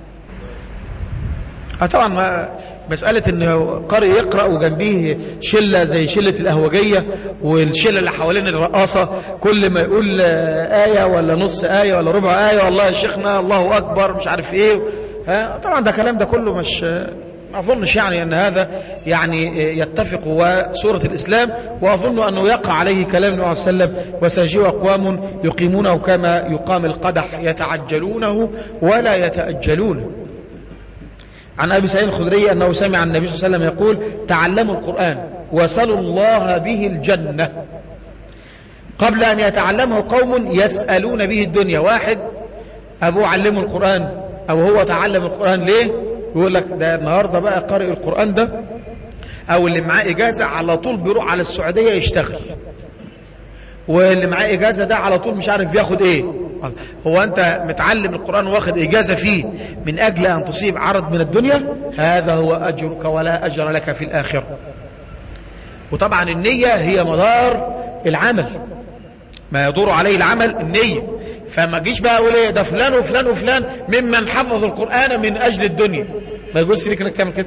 طبعا ما مسألة ان قارئ يقرأ وجنبيه شلة زي شلة الأهوجية والشلة اللي حوالين الرقاصة كل ما يقول آية ولا نص آية ولا ربع آية والله يا شيخنا الله أكبر مش عارف إيه ها طبعا ده كلام ده كله مش ما أظنش يعني أن هذا يعني يتفق وسورة الإسلام وأظن أنه يقع عليه كلام النبي صلى الله عليه وسلم وسيجيء أقوام يقيمونه كما يقام القدح يتعجلونه ولا يتأجلونه عن أبي سعيد الخدري أنه سمع النبي صلى الله عليه وسلم يقول تعلموا القرآن وسلوا الله به الجنة قبل أن يتعلمه قوم يسألون به الدنيا واحد أبوه علمه القرآن أو هو تعلم القرآن ليه يقول لك ده النهاردة بقى قارئ القرآن ده أو اللي معاه إجازة على طول بيروح على السعودية يشتغل واللي معاه إجازة ده على طول مش عارف ياخد إيه هو أنت متعلم القرآن واخد إجازة فيه من أجل أن تصيب عرض من الدنيا هذا هو أجرك ولا أجر لك في الآخرة وطبعا النية هي مدار العمل ما يدور عليه العمل النية فما جيش بقى اقول ايه ده فلان وفلان وفلان ممن حفظ القرآن من أجل الدنيا ما يقولش ليك انك تعمل كده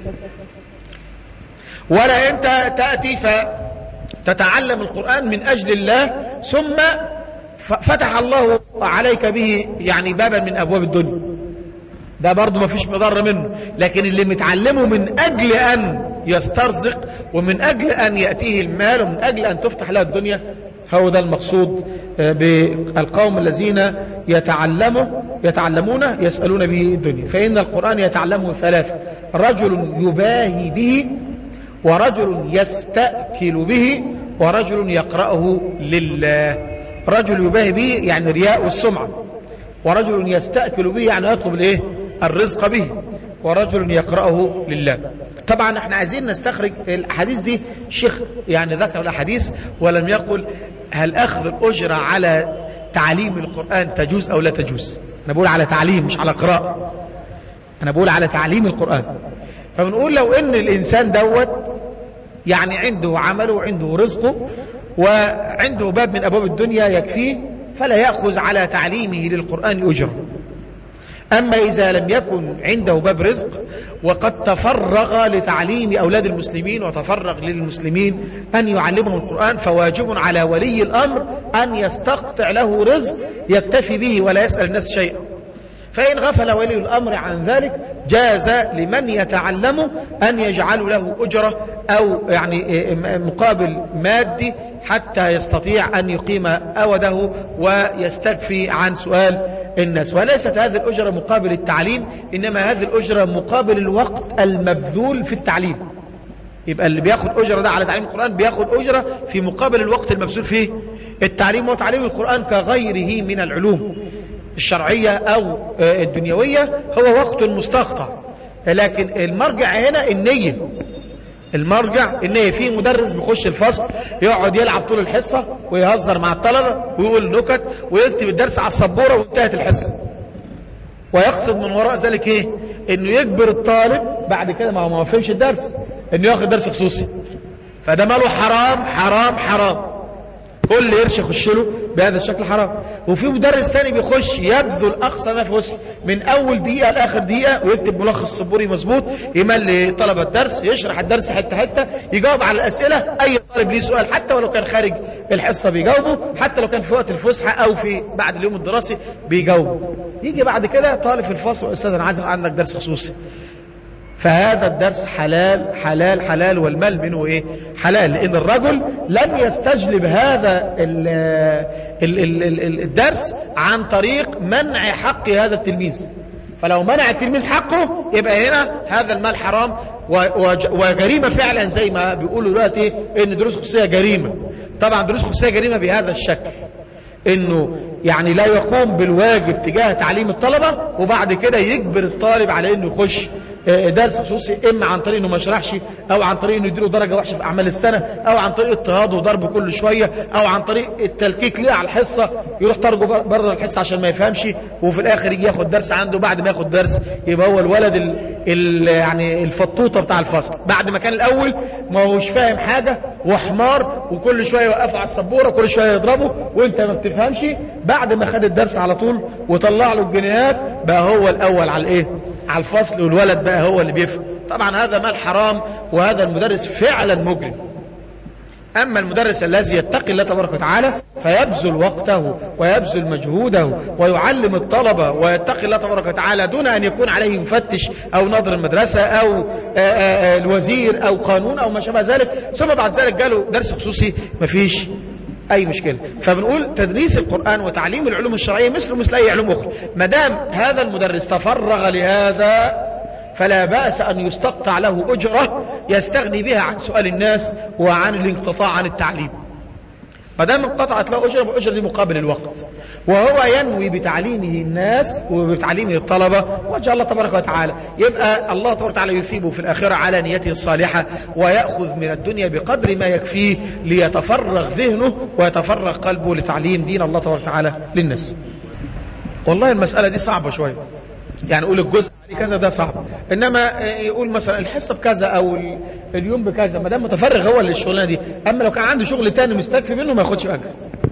ولا انت تأتي فتتعلم القرآن من أجل الله ثم فتح الله عليك به يعني بابا من أبواب الدنيا ده برضه ما فيش مضر منه لكن اللي متعلمه من أجل أن يسترزق ومن أجل أن يأتيه المال ومن أجل أن تفتح له الدنيا هو ده المقصود بالقوم الذين يتعلموا يتعلمون يسألون به الدنيا فإن القرآن يتعلمه ثلاثة رجل يباهي به ورجل يستأكل به ورجل يقرأه لله رجل يباهي به يعني رياء والسمعة ورجل يستأكل به يعني يطلب الايه الرزق به ورجل يقرأه لله طبعا احنا عايزين نستخرج الاحاديث دي شيخ يعني ذكر الاحاديث ولم يقل هل اخذ الاجرة على تعليم القرآن تجوز او لا تجوز انا بقول على تعليم مش على قراءة انا بقول على تعليم القرآن فبنقول لو ان الانسان دوت يعني عنده عمله وعنده رزقه وعنده باب من ابواب الدنيا يكفيه فلا يأخذ على تعليمه للقرآن أجرة أما إذا لم يكن عنده باب رزق وقد تفرغ لتعليم أولاد المسلمين وتفرغ للمسلمين أن يعلمهم القرآن فواجب على ولي الأمر أن يستقطع له رزق يكتفي به ولا يسأل الناس شيئا فإن غفل ولي الأمر عن ذلك جاز لمن يتعلم أن يجعل له أجرة أو يعني مقابل مادي حتى يستطيع أن يقيم أوده ويستكفي عن سؤال الناس وليست هذه الأجرة مقابل التعليم إنما هذه الأجرة مقابل الوقت المبذول في التعليم يبقى اللي بياخد أجرة ده على تعليم القرآن بياخد أجرة في مقابل الوقت المبذول فيه التعليم وتعليم القرآن كغيره من العلوم الشرعية أو الدنيوية هو وقت مستقطع لكن المرجع هنا النية المرجع النية في مدرس بيخش الفصل يقعد يلعب طول الحصة ويهزر مع الطلبة ويقول نكت ويكتب الدرس على السبورة وانتهت الحصة ويقصد من وراء ذلك ايه انه يجبر الطالب بعد كده ما هو ما فهمش الدرس انه ياخد درس خصوصي فده ماله حرام حرام حرام كل قرش يخش له بهذا الشكل حرام وفي مدرس تاني بيخش يبذل اقصى ما في وسعه من اول دقيقه لاخر دقيقه ويكتب ملخص سبوري مظبوط يملي طلبه الدرس يشرح الدرس حته حته يجاوب على الاسئله اي طالب ليه سؤال حتى ولو كان خارج الحصه بيجاوبه حتى لو كان في وقت الفسحه او في بعد اليوم الدراسي بيجاوبه يجي بعد كده طالب في الفصل استاذ انا عايز عندك درس خصوصي فهذا الدرس حلال حلال حلال والمال منه ايه حلال لان الرجل لم يستجلب هذا ال ال ال ال الدرس عن طريق منع حق هذا التلميذ فلو منع التلميذ حقه يبقى هنا هذا المال حرام وجريمة فعلا زي ما بيقولوا دلوقتي ان دروس خصوصية جريمة طبعا دروس خصوصية جريمة بهذا الشكل انه يعني لا يقوم بالواجب تجاه تعليم الطلبة وبعد كده يجبر الطالب على انه يخش درس خصوصي اما عن طريق انه ما يشرحش او عن طريق انه يديله درجه وحشه في اعمال السنه او عن طريق اضطهاد وضرب كل شويه او عن طريق التلكيك ليه على الحصه يروح ترجو بره الحصه عشان ما يفهمش وفي الاخر يجي ياخد درس عنده بعد ما ياخد درس يبقى هو الولد ال ال يعني الفطوطه بتاع الفصل بعد ما كان الاول ما هوش فاهم حاجه وحمار وكل شويه يوقفه على السبوره كل شويه يضربه وانت ما بتفهمش بعد ما خد الدرس على طول وطلع له الجنيهات بقى هو الاول على الايه على الفصل والولد بقى هو اللي بيفهم طبعا هذا مال حرام وهذا المدرس فعلا مجرم أما المدرس الذي يتقي الله تبارك وتعالى فيبذل وقته ويبذل مجهوده ويعلم الطلبة ويتقي الله تبارك وتعالى دون أن يكون عليه مفتش أو ناظر المدرسة أو آآ آآ الوزير أو قانون أو ما شابه ذلك ثم بعد ذلك جاله درس خصوصي مفيش أي مشكلة فبنقول تدريس القرآن وتعليم العلوم الشرعية مثل مثل أي علوم أخرى ما دام هذا المدرس تفرغ لهذا فلا بأس أن يستقطع له أجرة يستغني بها عن سؤال الناس وعن الانقطاع عن التعليم ما دام انقطعت له أجرة والأجرة دي مقابل الوقت وهو ينوي بتعليمه الناس وبتعليمه الطلبة وجه الله تبارك وتعالى يبقى الله تبارك وتعالى يثيبه في الآخرة على نيته الصالحة ويأخذ من الدنيا بقدر ما يكفيه ليتفرغ ذهنه ويتفرغ قلبه لتعليم دين الله تبارك وتعالى للناس والله المسألة دي صعبة شوية يعني يقول الجزء عليه كذا ده صعب انما يقول مثلا الحصه بكذا او اليوم بكذا ما دام متفرغ هو للشغلانه دي اما لو كان عنده شغل تاني مستكفي منه ما ياخدش اجر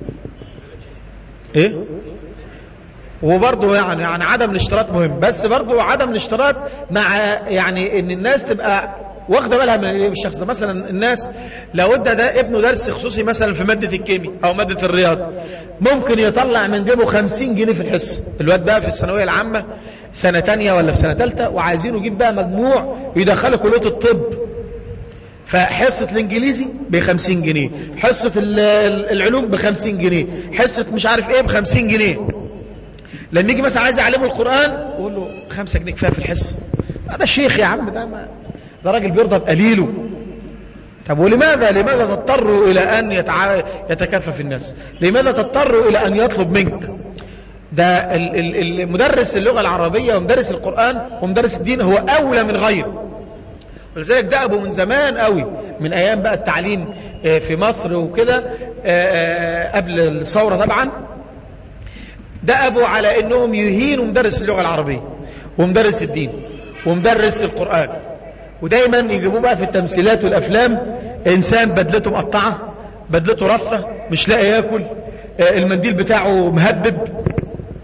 ايه وبرضه يعني يعني عدم الاشتراط مهم بس برضه عدم الاشتراط مع يعني ان الناس تبقى واخده بالها من الشخص ده مثلا الناس لو ادى ده ابنه درس خصوصي مثلا في ماده الكيمياء او ماده الرياض ممكن يطلع من جيبه 50 جنيه في الحصه الواد بقى في الثانويه العامه سنه تانية ولا في سنه ثالثه وعايزينه يجيب بقى مجموع يدخله كليه الطب فحصة الانجليزي ب 50 جنيه حصة العلوم ب 50 جنيه حصة مش عارف ايه ب 50 جنيه لما يجي مثلا عايز يعلمه القرآن يقول له 5 جنيه كفايه في الحصة هذا الشيخ يا عم ده ما ده راجل بيرضى بقليله طب ولماذا لماذا تضطروا إلى أن يتع... يتكفف الناس لماذا تضطروا إلى أن يطلب منك ده المدرس اللغة العربية ومدرس القرآن ومدرس الدين هو أولى من غيره ولذلك دأبوا من زمان قوي من أيام بقى التعليم في مصر وكده قبل الثورة طبعا دأبوا على أنهم يهينوا مدرس اللغة العربية ومدرس الدين ومدرس القرآن ودايما يجيبوه بقى في التمثيلات والافلام انسان بدلته مقطعه بدلته رفه مش لاقي ياكل المنديل بتاعه مهبب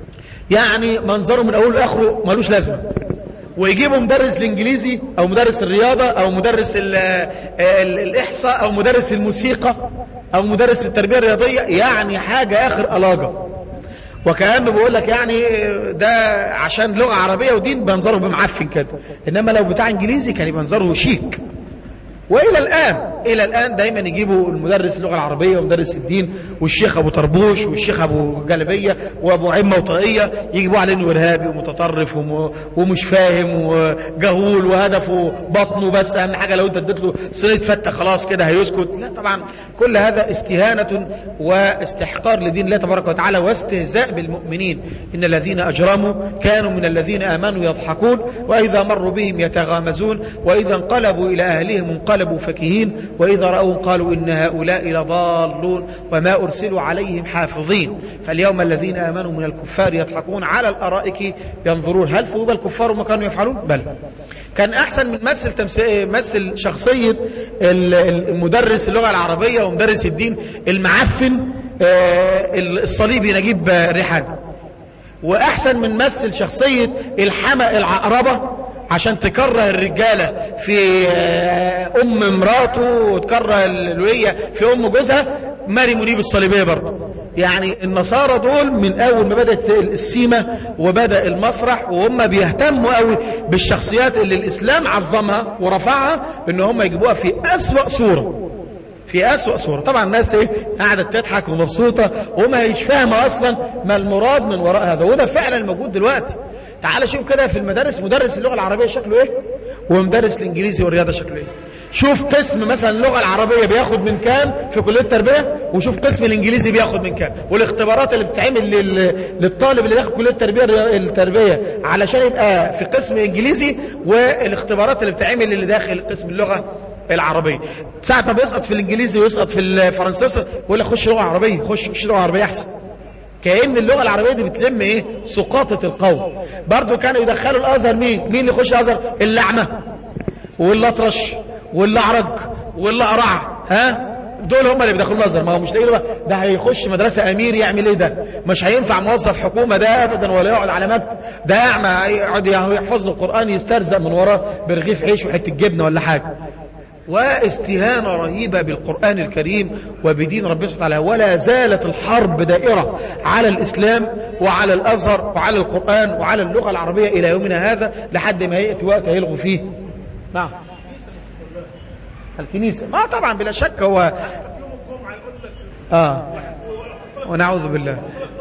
يعني منظره من اوله لاخره ملوش لازمه ويجيبوا مدرس الانجليزي او مدرس الرياضه او مدرس ال ال الاحصاء او مدرس الموسيقى او مدرس التربيه الرياضيه يعني حاجه اخر الاجه وكانه بيقول لك يعني ده عشان لغه عربيه ودين بنظره بمعفن كده انما لو بتاع انجليزي كان يبقى منظره شيك والى الان الى الان دايما يجيبوا المدرس اللغه العربيه ومدرس الدين والشيخ ابو طربوش والشيخ ابو جلبيه وابو عمه وطاقيه يجيبوا عليه انه ارهابي ومتطرف وم... ومش فاهم وجهول وهدفه بطنه بس اهم حاجه لو انت اديت له صينيه فته خلاص كده هيسكت لا طبعا كل هذا استهانه واستحقار لدين الله تبارك وتعالى واستهزاء بالمؤمنين ان الذين اجرموا كانوا من الذين امنوا يضحكون واذا مروا بهم يتغامزون واذا انقلبوا الى اهلهم انقلبوا فكهين وإذا رأوا قالوا إن هؤلاء لضالون وما أرسلوا عليهم حافظين فاليوم الذين آمنوا من الكفار يضحكون على الأرائك ينظرون هل ثوب الكفار ما كانوا يفعلون بل كان أحسن من مثل, مثل شخصية المدرس اللغة العربية ومدرس الدين المعفن الصليبي نجيب ريحان وأحسن من مثل شخصية الحمى العقربة عشان تكره الرجالة في أم مراته وتكره الولية في أم جوزها ماري منيب الصليبية برضه يعني النصارى دول من أول ما بدأت السيمة وبدأ المسرح وهم بيهتموا قوي بالشخصيات اللي الإسلام عظمها ورفعها إن هم يجيبوها في أسوأ صورة في أسوأ صورة طبعا الناس ايه قاعدة تضحك ومبسوطة وما هيش فاهمة أصلا ما المراد من وراء هذا وده فعلا موجود دلوقتي تعال شوف كده في المدارس مدرس اللغة العربية شكله ايه ومدرس الانجليزي والرياضة شكله ايه شوف قسم مثلا اللغة العربية بياخد من كام في كلية التربية وشوف قسم الانجليزي بياخد من كام والاختبارات اللي بتتعمل لل... للطالب اللي داخل كلية التربية التربية علشان يبقى في قسم انجليزي والاختبارات اللي بتتعمل اللي داخل قسم اللغة العربية ساعة ما بيسقط في الانجليزي ويسقط في الفرنسي يقول لك خش لغة عربية خش خش لغة عربية احسن كأن اللغة العربية دي بتلم ايه سقاطة القوم برضو كانوا يدخلوا الازهر مين مين اللي يخش الازهر اللعمة واللطرش واللعرج واللقرع ها دول هم اللي بيدخلوا الازهر ما هو مش لاقي ده هيخش مدرسة امير يعمل ايه ده مش هينفع موظف حكومة ده ابدا ولا يقعد على مكتب ده اعمى يقعد يحفظ له القرآن يسترزق من وراه برغيف عيش وحتة جبنة ولا حاجة واستهانة رهيبة بالقرآن الكريم وبدين ربنا سبحانه وتعالى ولا زالت الحرب دائرة على الإسلام وعلى الأزهر وعلى القرآن وعلى اللغة العربية إلى يومنا هذا لحد ما يأتي وقت هيلغوا فيه نعم الكنيسة ما طبعا بلا شك هو آه ونعوذ بالله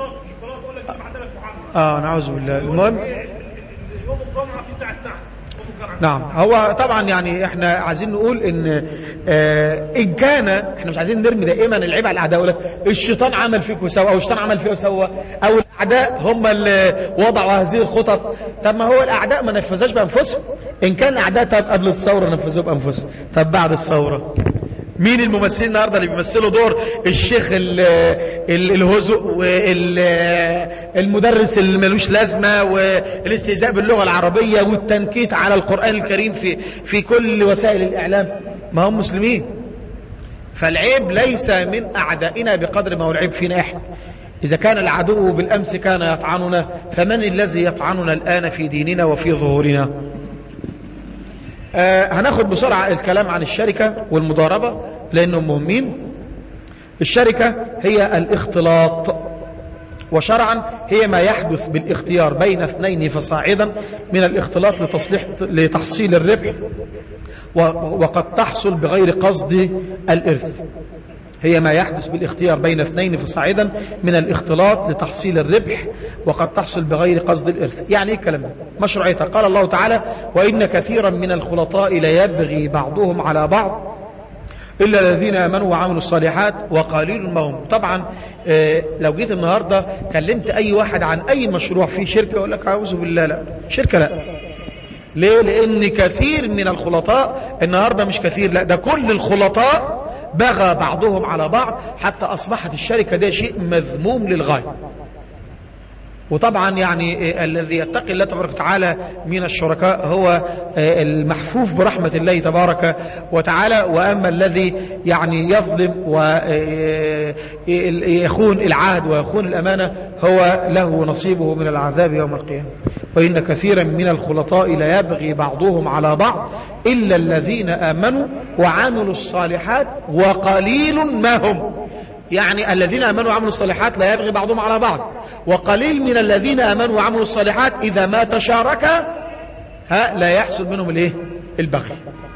آه نعوذ بالله المهم يوم الجمعة في ساعة نحس نعم هو طبعا يعني احنا عايزين نقول ان اه ان كان احنا مش عايزين نرمي دائما العيب على الاعداء ولا الشيطان عمل فيك وسوى او الشيطان عمل فيه وسوى او الاعداء هم اللي وضعوا هذه الخطط طب ما هو الاعداء ما نفذوش بانفسهم ان كان الاعداء طب قبل الثوره نفذوه بانفسهم طب بعد الثوره مين الممثلين النهارده اللي بيمثلوا دور الشيخ الهزء والمدرس اللي ملوش لازمه والاستهزاء باللغه العربيه والتنكيت على القران الكريم في في كل وسائل الاعلام ما هم مسلمين فالعيب ليس من اعدائنا بقدر ما هو العيب فينا احنا إذا كان العدو بالأمس كان يطعننا فمن الذي يطعننا الآن في ديننا وفي ظهورنا آه هناخد بسرعة الكلام عن الشركة والمضاربة لأنهم مهمين الشركة هي الاختلاط وشرعا هي ما يحدث بالاختيار بين اثنين فصاعدا من الاختلاط لتصليح لتحصيل الربح وقد تحصل بغير قصد الإرث هي ما يحدث بالاختيار بين اثنين فصاعدا من الاختلاط لتحصيل الربح وقد تحصل بغير قصد الإرث يعني ايه الكلام ده مشروعيتها قال الله تعالى وإن كثيرا من الخلطاء ليبغي بعضهم على بعض إلا الذين آمنوا وعملوا الصالحات وقليل ما هم طبعا آه لو جيت النهاردة كلمت أي واحد عن أي مشروع فيه شركة يقول لك أعوذ بالله لا شركة لا ليه لأن كثير من الخلطاء النهاردة مش كثير لا ده كل الخلطاء بغى بعضهم على بعض حتى أصبحت الشركة ده شيء مذموم للغاية وطبعا يعني الذي يتقي الله تبارك وتعالى من الشركاء هو المحفوف برحمة الله تبارك وتعالى وأما الذي يعني يظلم ويخون العهد ويخون الأمانة هو له نصيبه من العذاب يوم القيامة وإن كثيرا من الخلطاء لا يبغي بعضهم على بعض إلا الذين آمنوا وعملوا الصالحات وقليل ما هم يعني الذين آمنوا وعملوا الصالحات لا يبغي بعضهم على بعض وقليل من الذين آمنوا وعملوا الصالحات إذا ما تشاركا ها لا يحصل منهم الايه البغي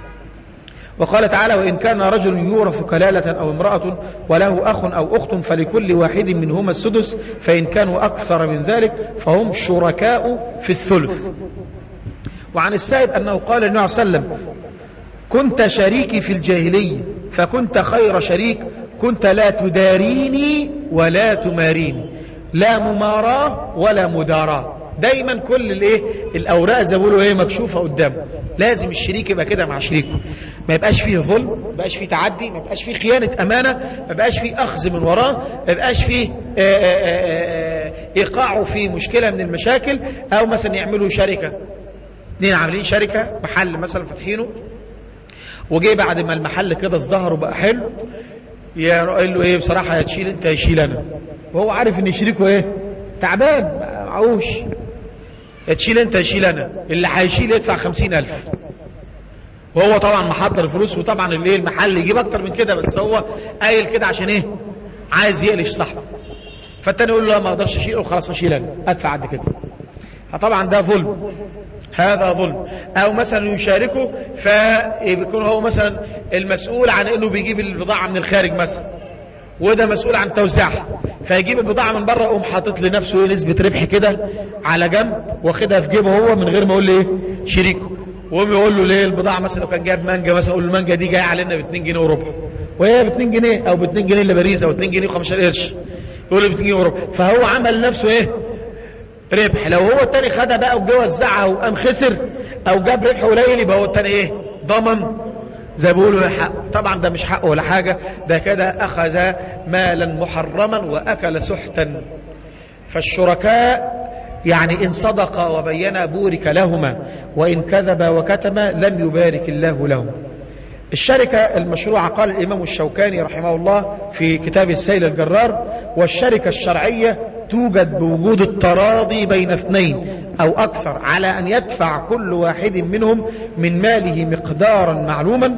وقال تعالى وإن كان رجل يورث كلالة أو امرأة وله أخ أو أخت فلكل واحد منهما السدس فإن كانوا أكثر من ذلك فهم شركاء في الثلث وعن السائب أنه قال النبي صلى الله عليه وسلم كنت شريكي في الجاهلية فكنت خير شريك كنت لا تداريني ولا تماريني لا مماراة ولا مداراة دايما كل الايه الاوراق زي ما بيقولوا ايه مكشوفه قدامه لازم الشريك يبقى كده مع شريكه ما يبقاش فيه ظلم ما يبقاش فيه تعدي ما يبقاش فيه خيانه امانه ما يبقاش فيه اخذ من وراه ما يبقاش فيه آآ آآ ايقاعه في مشكله من المشاكل او مثلا يعملوا شركه اثنين عاملين شركه محل مثلا فاتحينه وجي بعد ما المحل كده ازدهر وبقى حلو يقول له ايه بصراحه يا تشيل انت يشيل انا وهو عارف ان شريكه ايه تعبان معوش يا تشيل انت يشيل انا اللي هيشيل يدفع خمسين الف وهو طبعا محضر الفلوس وطبعا الايه المحل يجيب اكتر من كده بس هو قايل كده عشان ايه عايز يقلش صاحبه فالتاني يقول له لا ما اقدرش اشيل او خلاص اشيل انا ادفع قد كده فطبعا ده ظلم هذا ظلم او مثلا يشاركه فيكون هو مثلا المسؤول عن انه بيجيب البضاعه من الخارج مثلا وده مسؤول عن توزيعها فيجيب البضاعه من بره يقوم حاطط لنفسه ايه نسبه ربح كده على جنب واخدها في جيبه هو من غير ما يقول له ايه شريكه وقوم يقول له ليه البضاعه مثلا لو كان جايب مانجا مثلا يقول له المانجا دي جايه علينا ب 2 جنيه وربع وهي ب 2 جنيه او ب 2 جنيه الا باريس او 2 جنيه و15 قرش يقول له ب 2 جنيه وربع فهو عمل نفسه ايه ربح لو هو التاني خدها بقى وجه وزعها وقام خسر او جاب ربح قليل يبقى هو التاني ايه ضمن زي ما بيقولوا حق طبعا ده مش حق ولا حاجة ده كده أخذ مالا محرما وأكل سحتا فالشركاء يعني إن صدقا وبينا بورك لهما وإن كذبا وكتما لم يبارك الله لهما الشركة المشروعة قال الإمام الشوكاني رحمه الله في كتاب السيل الجرار والشركة الشرعية توجد بوجود التراضي بين اثنين أو أكثر على أن يدفع كل واحد منهم من ماله مقدارا معلوما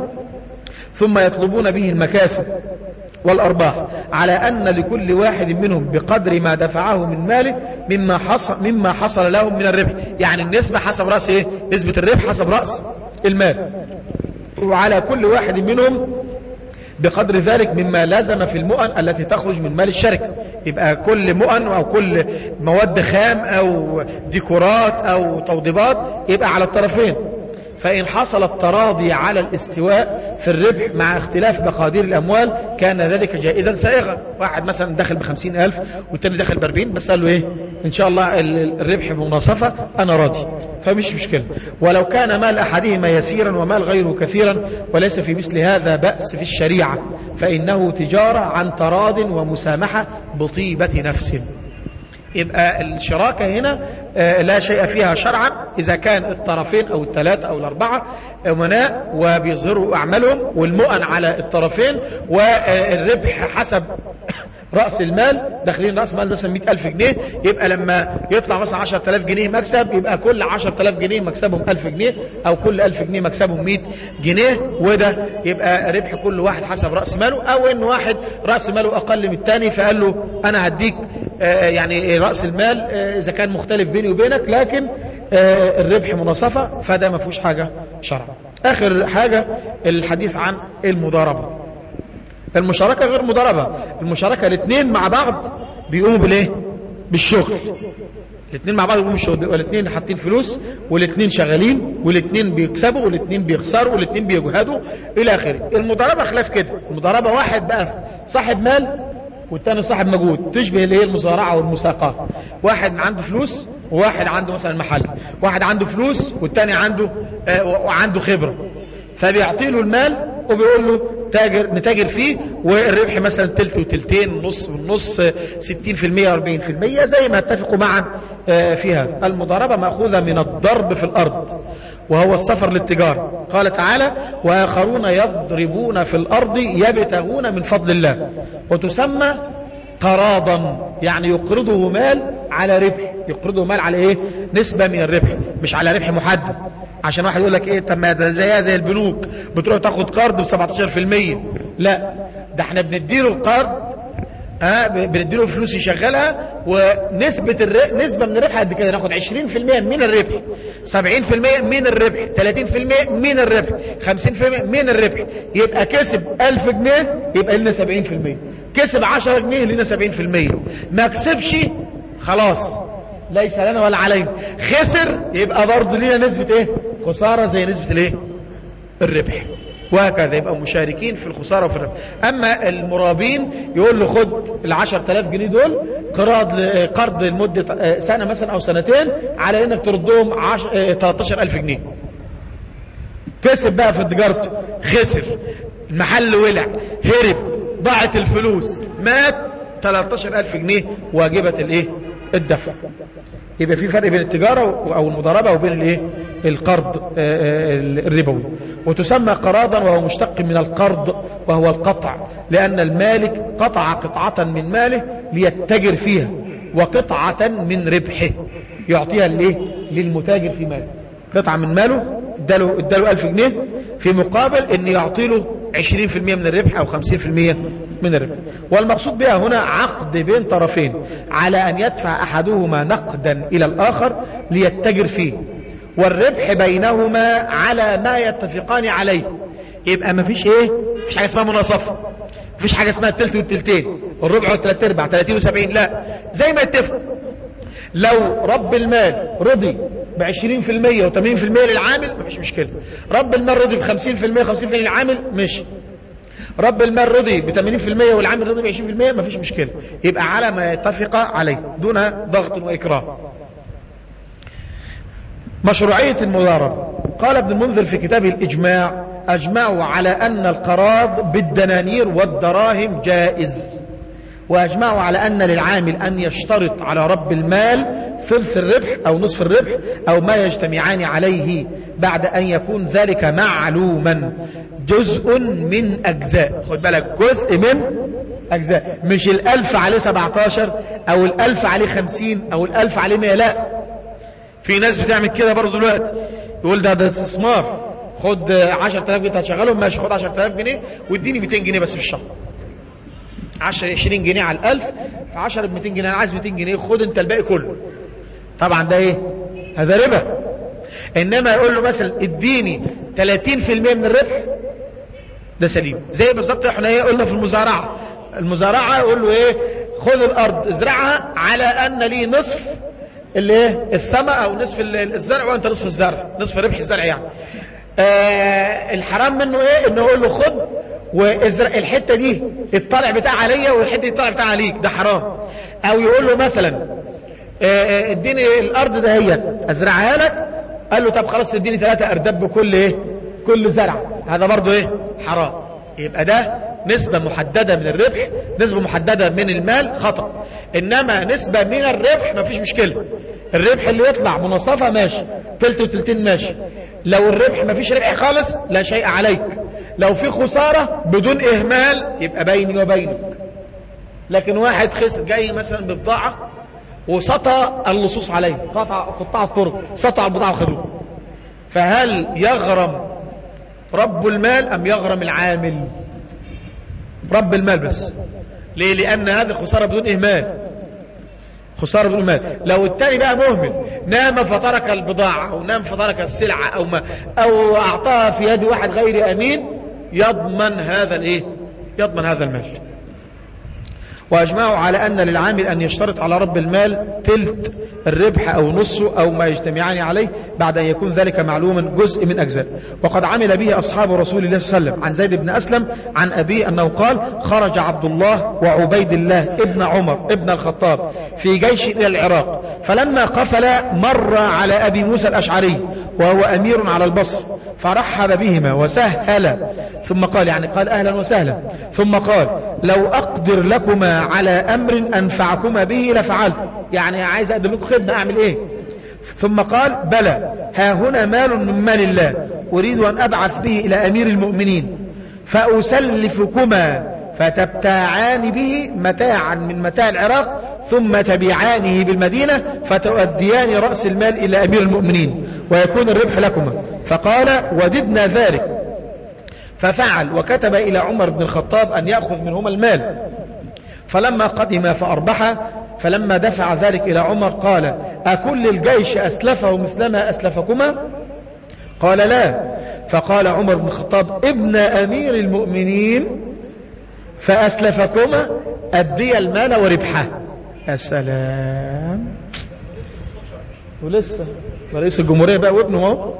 ثم يطلبون به المكاسب والأرباح على أن لكل واحد منهم بقدر ما دفعه من ماله مما حصل, مما حصل لهم من الربح يعني النسبة حسب رأس إيه؟ نسبة الربح حسب رأس المال وعلى كل واحد منهم بقدر ذلك مما لازم في المؤن التي تخرج من مال الشركة يبقى كل مؤن أو كل مواد خام أو ديكورات أو توضيبات يبقى على الطرفين فإن حصل التراضي على الاستواء في الربح مع اختلاف مقادير الأموال كان ذلك جائزا سائغا واحد مثلا دخل بخمسين ألف والتاني دخل باربعين بس قال له إيه إن شاء الله الربح بمناصفة أنا راضي فمش مشكلة ولو كان مال أحدهما يسيرا ومال غيره كثيرا وليس في مثل هذا بأس في الشريعة فإنه تجارة عن تراض ومسامحة بطيبة نفس يبقى الشراكة هنا لا شيء فيها شرعا إذا كان الطرفين أو الثلاثة أو الأربعة أمناء وبيظهروا أعمالهم والمؤن على الطرفين والربح حسب رأس المال داخلين رأس مال مثلا 100000 جنيه يبقى لما يطلع مثلا 10000 جنيه مكسب يبقى كل 10000 جنيه مكسبهم 1000 جنيه أو كل 1000 جنيه مكسبهم 100 جنيه وده يبقى ربح كل واحد حسب رأس ماله أو إن واحد رأس ماله أقل من الثاني فقال له أنا هديك يعني رأس المال إذا كان مختلف بيني وبينك لكن الربح مناصفة فده ما فيهوش حاجة شرعا آخر حاجة الحديث عن المضاربة المشاركة غير مضاربة المشاركة الاثنين مع بعض بيقوموا بالايه بالشغل الاثنين مع بعض يقوموا بالشغل والاثنين حاطين فلوس والاثنين شغالين والاثنين بيكسبوا والاثنين بيخسروا والاثنين بيجهدوا الى اخره المضاربة خلاف كده المضاربة واحد بقى صاحب مال والتاني صاحب مجهود تشبه اللي هي المزارعة والمساقات واحد عنده فلوس وواحد عنده مثلا محل واحد عنده فلوس والتاني عنده آه وعنده خبرة فبيعطي له المال وبيقول له تاجر نتاجر فيه والربح مثلا تلت وتلتين نص والنص 60% 40% زي ما اتفقوا معا فيها المضاربة مأخوذة من الضرب في الأرض وهو السفر للتجارة قال تعالى وآخرون يضربون في الأرض يبتغون من فضل الله وتسمى قراضا يعني يقرضه مال على ربح يقرضه مال على ايه نسبة من الربح مش على ربح محدد عشان واحد يقول لك ايه طب ما ده زيها زي البنوك بتروح تاخد قرض ب 17% لا ده احنا بنديله القرض ها بنديله الفلوس يشغلها ونسبة الربح نسبة من الربح قد كده ناخد 20% من الربح 70% من الربح 30% من الربح 50% من الربح يبقى كسب 1000 جنيه يبقى لنا 70% كسب 10 جنيه لنا 70% ما كسبش خلاص ليس لنا ولا علينا خسر يبقى برضه لنا نسبة ايه خسارة زي نسبة الايه الربح وهكذا يبقى مشاركين في الخسارة وفي الربح أما المرابين يقول له خد ال 10000 جنيه دول قراض قرض لمدة سنة مثلا أو سنتين على إنك تردهم 13000 جنيه كسب بقى في تجارته خسر المحل ولع هرب ضاعت الفلوس مات 13000 جنيه واجبة الايه الدفع يبقى في فرق بين التجارة أو المضاربة وبين الايه القرض الربوي وتسمى قراضا وهو مشتق من القرض وهو القطع لأن المالك قطع قطعة من ماله ليتجر فيها وقطعة من ربحه يعطيها للايه للمتاجر في ماله قطعة من ماله اداله, اداله ألف جنيه في مقابل ان يعطي له 20% من الربح او 50% من الربح والمقصود بها هنا عقد بين طرفين على ان يدفع احدهما نقدا الى الاخر ليتجر فيه والربح بينهما على ما يتفقان عليه يبقى ما فيش ايه مفيش حاجه اسمها مناصفه مفيش حاجه اسمها التلت والتلتين والربع والتلات ارباع 30 و70 لا زي ما يتفق لو رب المال رضي ب 20% و80% للعامل مفيش مشكلة رب المال رضي ب 50% 50% للعامل ماشي رب المال رضي ب 80% والعامل رضي ب 20% مفيش مشكلة يبقى على ما يتفق عليه دون ضغط وإكراه مشروعية المضاربة قال ابن المنذر في كتابه الإجماع أجمعوا على أن القراض بالدنانير والدراهم جائز وأجمعوا على أن للعامل أن يشترط على رب المال ثلث الربح أو نصف الربح أو ما يجتمعان عليه بعد أن يكون ذلك معلوما جزء من أجزاء خد بالك جزء من أجزاء مش الألف عليه 17 أو الألف عليه 50 أو الألف عليه 100 لا في ناس بتعمل كده برضه دلوقتي يقول ده ده استثمار خد 10000 جنيه هتشغلهم ماشي خد 10000 جنيه واديني 200 جنيه بس في الشهر 10 20 جنيه على الألف في 10 ب 200 جنيه أنا عايز 200 جنيه خد أنت الباقي كله طبعا ده إيه هذا ربا إنما يقول له مثلا اديني 30% من الربح ده سليم زي بالظبط احنا ايه قلنا في المزارعة المزارعة يقول له ايه خذ الأرض ازرعها على أن لي نصف اللي ايه الثمى أو نصف الزرع وأنت نصف الزرع نصف ربح الزرع يعني آه الحرام منه ايه انه يقول له خد وازرع الحتة دي الطالع بتاع عليا والحتة دي الطالع بتاع عليك ده حرام او يقول له مثلا اديني الارض ده هي ازرعها لك قال له طب خلاص تديني ثلاثة ارداب بكل ايه كل زرع هذا برضه ايه حرام يبقى ده نسبة محددة من الربح نسبة محددة من المال خطأ انما نسبة من الربح ما فيش مشكلة الربح اللي يطلع منصفة ماشي تلت وتلتين ماشي لو الربح ما فيش ربح خالص لا شيء عليك لو في خسارة بدون إهمال يبقى بيني وبينك لكن واحد خسر جاي مثلا ببضاعة وسطى اللصوص عليه قطع قطاع الطرق سطع البضاعة وخدوه فهل يغرم رب المال أم يغرم العامل رب المال بس ليه لأن هذه خسارة بدون إهمال خسارة بدون مال لو التاني بقى مهمل نام فترك البضاعة أو نام فترك السلعة أو, ما أو أعطاها في يد واحد غير أمين يضمن هذا الايه يضمن هذا المال واجمعوا على ان للعامل ان يشترط على رب المال تلت الربح او نصه او ما يجتمعان عليه بعد ان يكون ذلك معلوما جزء من اجزاء وقد عمل به اصحاب رسول الله صلى الله عليه وسلم عن زيد بن اسلم عن ابيه انه قال خرج عبد الله وعبيد الله ابن عمر ابن الخطاب في جيش الى العراق فلما قفل مر على ابي موسى الاشعري وهو امير على البصر فرحب بهما وسهل ثم قال يعني قال أهلا وسهلا ثم قال لو أقدر لكما على أمر أنفعكما به لفعلت يعني عايز أقدم لكم خدمة أعمل إيه ثم قال بلى ها هنا مال من مال الله أريد أن أبعث به إلى أمير المؤمنين فأسلفكما فتبتاعان به متاعا من متاع العراق ثم تبيعانه بالمدينة فتؤديان رأس المال إلى أمير المؤمنين ويكون الربح لكما فقال وددنا ذلك ففعل وكتب إلى عمر بن الخطاب أن يأخذ منهما المال فلما قدم فأربح فلما دفع ذلك إلى عمر قال أكل الجيش أسلفه مثلما أسلفكما قال لا فقال عمر بن الخطاب ابن أمير المؤمنين فأسلفكما أدي المال وربحه السلام ولسه رئيس الجمهورية بقى وابنه اهو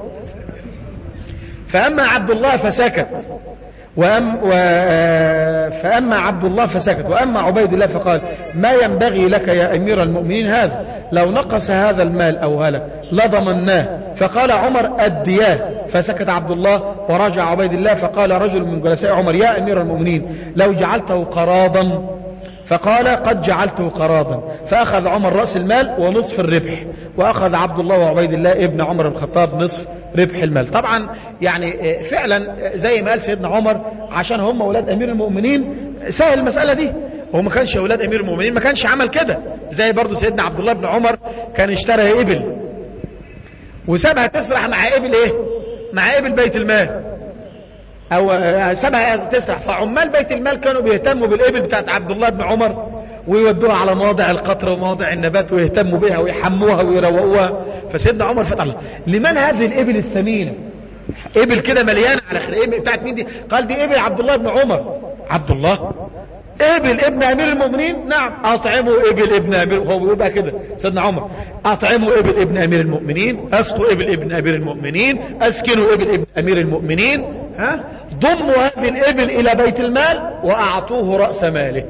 فأما عبد الله فسكت وأم و... فأما عبد الله فسكت وأما عبيد الله فقال ما ينبغي لك يا أمير المؤمنين هذا لو نقص هذا المال أو هلك لضمناه فقال عمر أدياه فسكت عبد الله ورجع عبيد الله فقال رجل من جلساء عمر يا أمير المؤمنين لو جعلته قراضا فقال قد جعلته قراضا فأخذ عمر رأس المال ونصف الربح وأخذ عبد الله وعبيد الله ابن عمر الخطاب نصف ربح المال طبعا يعني فعلا زي ما قال سيدنا عمر عشان هم أولاد أمير المؤمنين سهل المسألة دي هو ما كانش أولاد أمير المؤمنين ما كانش عمل كده زي برضو سيدنا عبد الله بن عمر كان اشترى إبل وسابها تسرح مع إبل إيه مع إبل بيت المال او سبعة تسرح فعمال بيت المال كانوا بيهتموا بالابل بتاعت عبد الله بن عمر ويودوها على مواضع القطر ومواضع النبات ويهتموا بها ويحموها ويروقوها فسيدنا عمر فتح الله لمن هذه الابل الثمينة ابل كده مليانة على خير ابل بتاعت مين دي قال دي ابل عبد الله بن عمر عبد الله ابل ابن امير المؤمنين نعم اطعموا ابل ابن امير هو يبقى كده سيدنا عمر اطعموا ابل ابن امير المؤمنين اسقوا ابل ابن امير المؤمنين اسكنوا ابل ابن امير المؤمنين ها ضموا هذه الابل الى بيت المال واعطوه راس ماله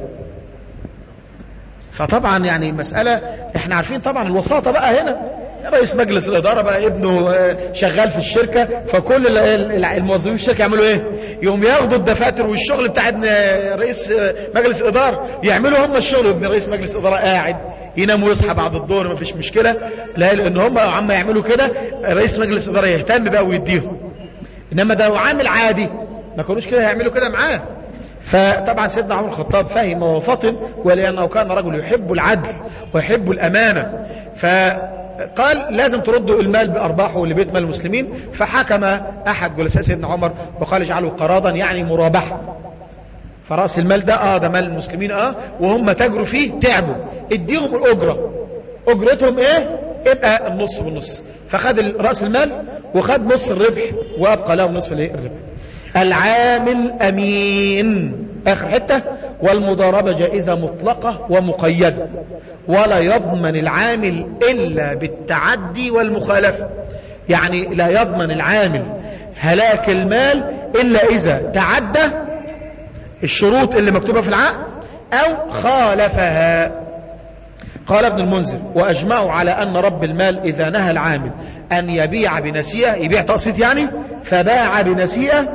فطبعا يعني مسألة احنا عارفين طبعا الوساطة بقى هنا رئيس مجلس الإدارة بقى ابنه شغال في الشركة فكل الموظفين في الشركة يعملوا ايه يوم ياخدوا الدفاتر والشغل بتاع ابن رئيس مجلس الإدارة يعملوا هم الشغل ابن رئيس مجلس الإدارة قاعد ينام ويصحى بعد الظهر ما فيش مشكلة لا لأن هم عم يعملوا كده رئيس مجلس الإدارة يهتم بقى ويديهم إنما ده عامل عادي ما كانوش كده يعملوا كده معاه فطبعا سيدنا عمر الخطاب فهم وفطن ولأنه كان رجل يحب العدل ويحب الأمانة فقال لازم تردوا المال بأرباحه لبيت مال المسلمين فحكم أحد جلساء سيدنا عمر وقال اجعلوا قراضا يعني مرابحة فرأس المال ده اه ده مال المسلمين اه وهم تجروا فيه تعبوا اديهم الأجرة أجرتهم ايه يبقى النص بالنص فخد رأس المال وخد نص الربح وأبقى له نصف الربح العامل أمين آخر حتة والمضاربة جائزة مطلقة ومقيدة ولا يضمن العامل إلا بالتعدي والمخالفة يعني لا يضمن العامل هلاك المال إلا إذا تعدى الشروط اللي مكتوبة في العقد أو خالفها قال ابن المنذر وأجمعوا على أن رب المال إذا نهى العامل أن يبيع بنسيئة يبيع تقسيط يعني فباع بنسيئة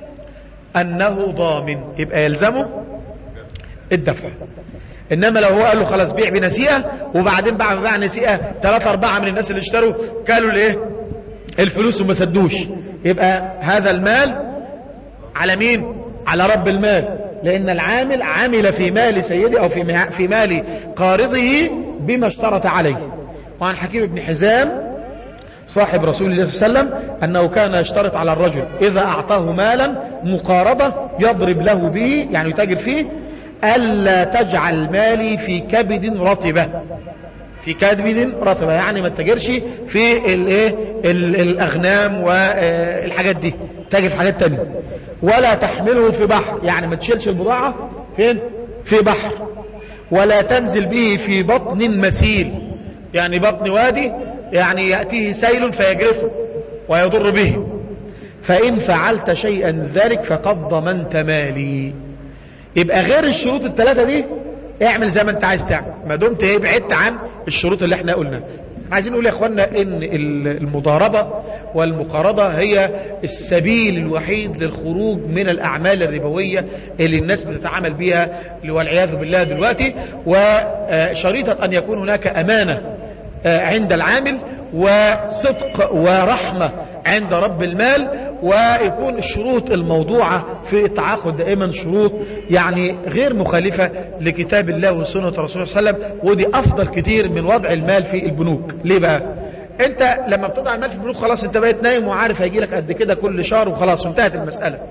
أنه ضامن يبقى يلزمه الدفع إنما لو هو قال له خلاص بيع بنسيئة وبعدين باع باع نسيئة ثلاثة أربعة من الناس اللي اشتروا قالوا ليه الفلوس وما سدوش يبقى هذا المال على مين على رب المال لأن العامل عمل في مال سيده أو في في مال قارضه بما اشترط عليه وعن حكيم بن حزام صاحب رسول الله صلى الله عليه وسلم أنه كان يشترط على الرجل إذا أعطاه مالا مقارضة يضرب له به يعني يتاجر فيه ألا تجعل مالي في كبد رطبة في كبد رطبة يعني ما تتاجرش في الايه الأغنام والحاجات دي تاجر في حاجات تانية ولا تحمله في بحر يعني ما تشيلش البضاعة فين في بحر ولا تنزل به في بطن مسيل يعني بطن وادي يعني يأتيه سيل فيجرفه ويضر به فإن فعلت شيئا ذلك فقد ضمنت مالي يبقى غير الشروط الثلاثة دي اعمل زي ما انت عايز تعمل ما دمت بعدت عن الشروط اللي احنا قلنا عايزين نقول يا اخوانا ان المضاربة والمقارضة هي السبيل الوحيد للخروج من الاعمال الربوية اللي الناس بتتعامل بها والعياذ بالله دلوقتي وشريطة ان يكون هناك امانة عند العامل وصدق ورحمة عند رب المال ويكون الشروط الموضوعة في التعاقد دائما شروط يعني غير مخالفة لكتاب الله وسنة رسوله صلى الله عليه وسلم ودي أفضل كتير من وضع المال في البنوك ليه بقى انت لما بتضع المال في البنوك خلاص انت بقيت نايم وعارف هيجي لك قد كده كل شهر وخلاص انتهت المسألة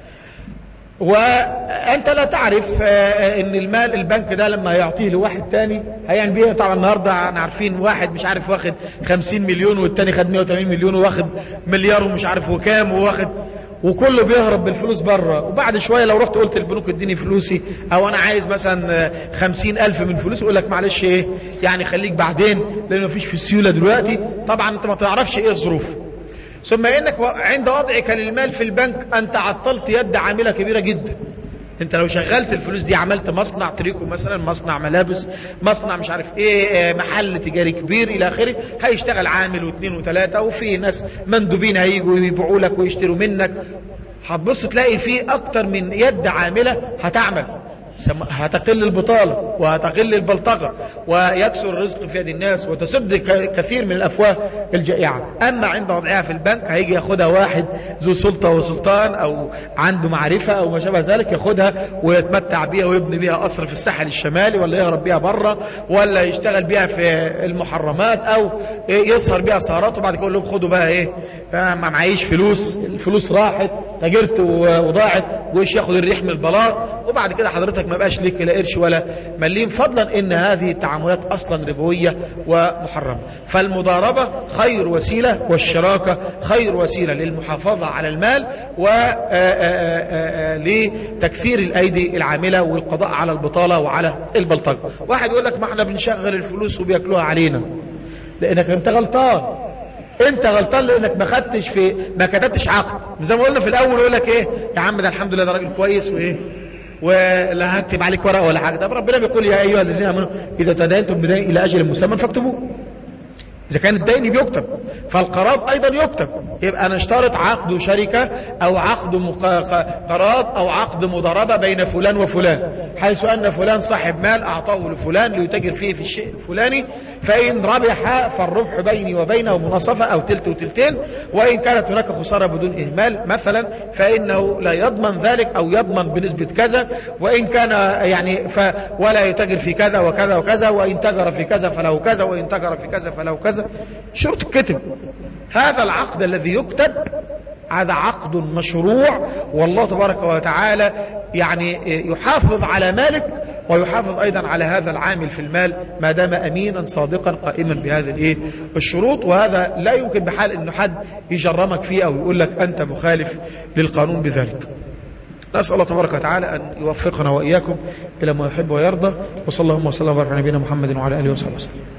وانت لا تعرف ان المال البنك ده لما يعطيه لواحد تاني هيعمل بيه طبعا النهارده احنا عارفين واحد مش عارف واخد 50 مليون والتاني خد 180 مليون وواخد مليار ومش عارف وكام وواخد وكله بيهرب بالفلوس بره وبعد شوية لو رحت قلت البنوك اديني فلوسي او انا عايز مثلا خمسين الف من فلوسي يقول لك معلش ايه يعني خليك بعدين لانه مفيش في السيولة دلوقتي طبعا انت ما تعرفش ايه الظروف ثم انك عند وضعك للمال في البنك انت عطلت يد عاملة كبيرة جدا انت لو شغلت الفلوس دي عملت مصنع تريكو مثلا مصنع ملابس مصنع مش عارف ايه محل تجاري كبير الى اخره هيشتغل عامل واثنين وثلاثة وفي ناس مندوبين هيجوا يبيعوا لك ويشتروا منك هتبص تلاقي في اكتر من يد عاملة هتعمل هتقل البطالة وهتقل البلطجة ويكسر الرزق في يد الناس وتسد كثير من الأفواه الجائعة أما عند وضعها في البنك هيجي ياخدها واحد ذو سلطة وسلطان أو عنده معرفة أو ما شابه ذلك ياخدها ويتمتع بيها ويبني بيها قصر في الساحل الشمالي ولا يهرب بيها بره ولا يشتغل بيها في المحرمات أو يسهر بيها سهرات وبعد كده يقول لهم خدوا بقى إيه ما معيش فلوس الفلوس راحت تجرت وضاعت وإيش ياخد الريح من البلاط وبعد كده حضرتك ما بقاش ليك لا قرش ولا مليم فضلا ان هذه التعاملات اصلا ربويه ومحرمه فالمضاربه خير وسيله والشراكه خير وسيله للمحافظه على المال ولتكثير الايدي العامله والقضاء على البطاله وعلى البلطجه واحد يقول لك ما احنا بنشغل الفلوس وبياكلوها علينا لانك انت غلطان انت غلطان لانك ما خدتش في ما كتبتش عقد زي ما قلنا في الاول يقول لك ايه يا عم ده الحمد لله ده راجل كويس وايه ولا هكتب عليك ورقه ولا حاجه ده ربنا بيقول يا ايها الذين امنوا اذا تداينتم بدين الى اجل مسمى فاكتبوه إذا كان الدين بيكتب فالقراض أيضا يكتب يبقى نشترط عقد شركة أو عقد قراض أو عقد مضاربة بين فلان وفلان حيث أن فلان صاحب مال أعطاه لفلان ليتاجر فيه في الشيء الفلاني فإن ربح فالربح بيني وبينه مناصفة أو تلت وتلتين وإن كانت هناك خسارة بدون إهمال مثلا فإنه لا يضمن ذلك أو يضمن بنسبة كذا وإن كان يعني ف ولا يتاجر في كذا وكذا وكذا وإن تجر في كذا فله كذا وإن تجر في كذا فله كذا شرط الكتب هذا العقد الذي يكتب هذا عقد مشروع والله تبارك وتعالى يعني يحافظ على مالك ويحافظ أيضا على هذا العامل في المال ما دام أمينا صادقا قائما بهذه الايه الشروط وهذا لا يمكن بحال أنه حد يجرمك فيه أو يقول لك أنت مخالف للقانون بذلك نسأل الله تبارك وتعالى أن يوفقنا وإياكم إلى ما يحب ويرضى وصلى الله وسلم وبارك على نبينا محمد وعلى آله وصحبه وسلم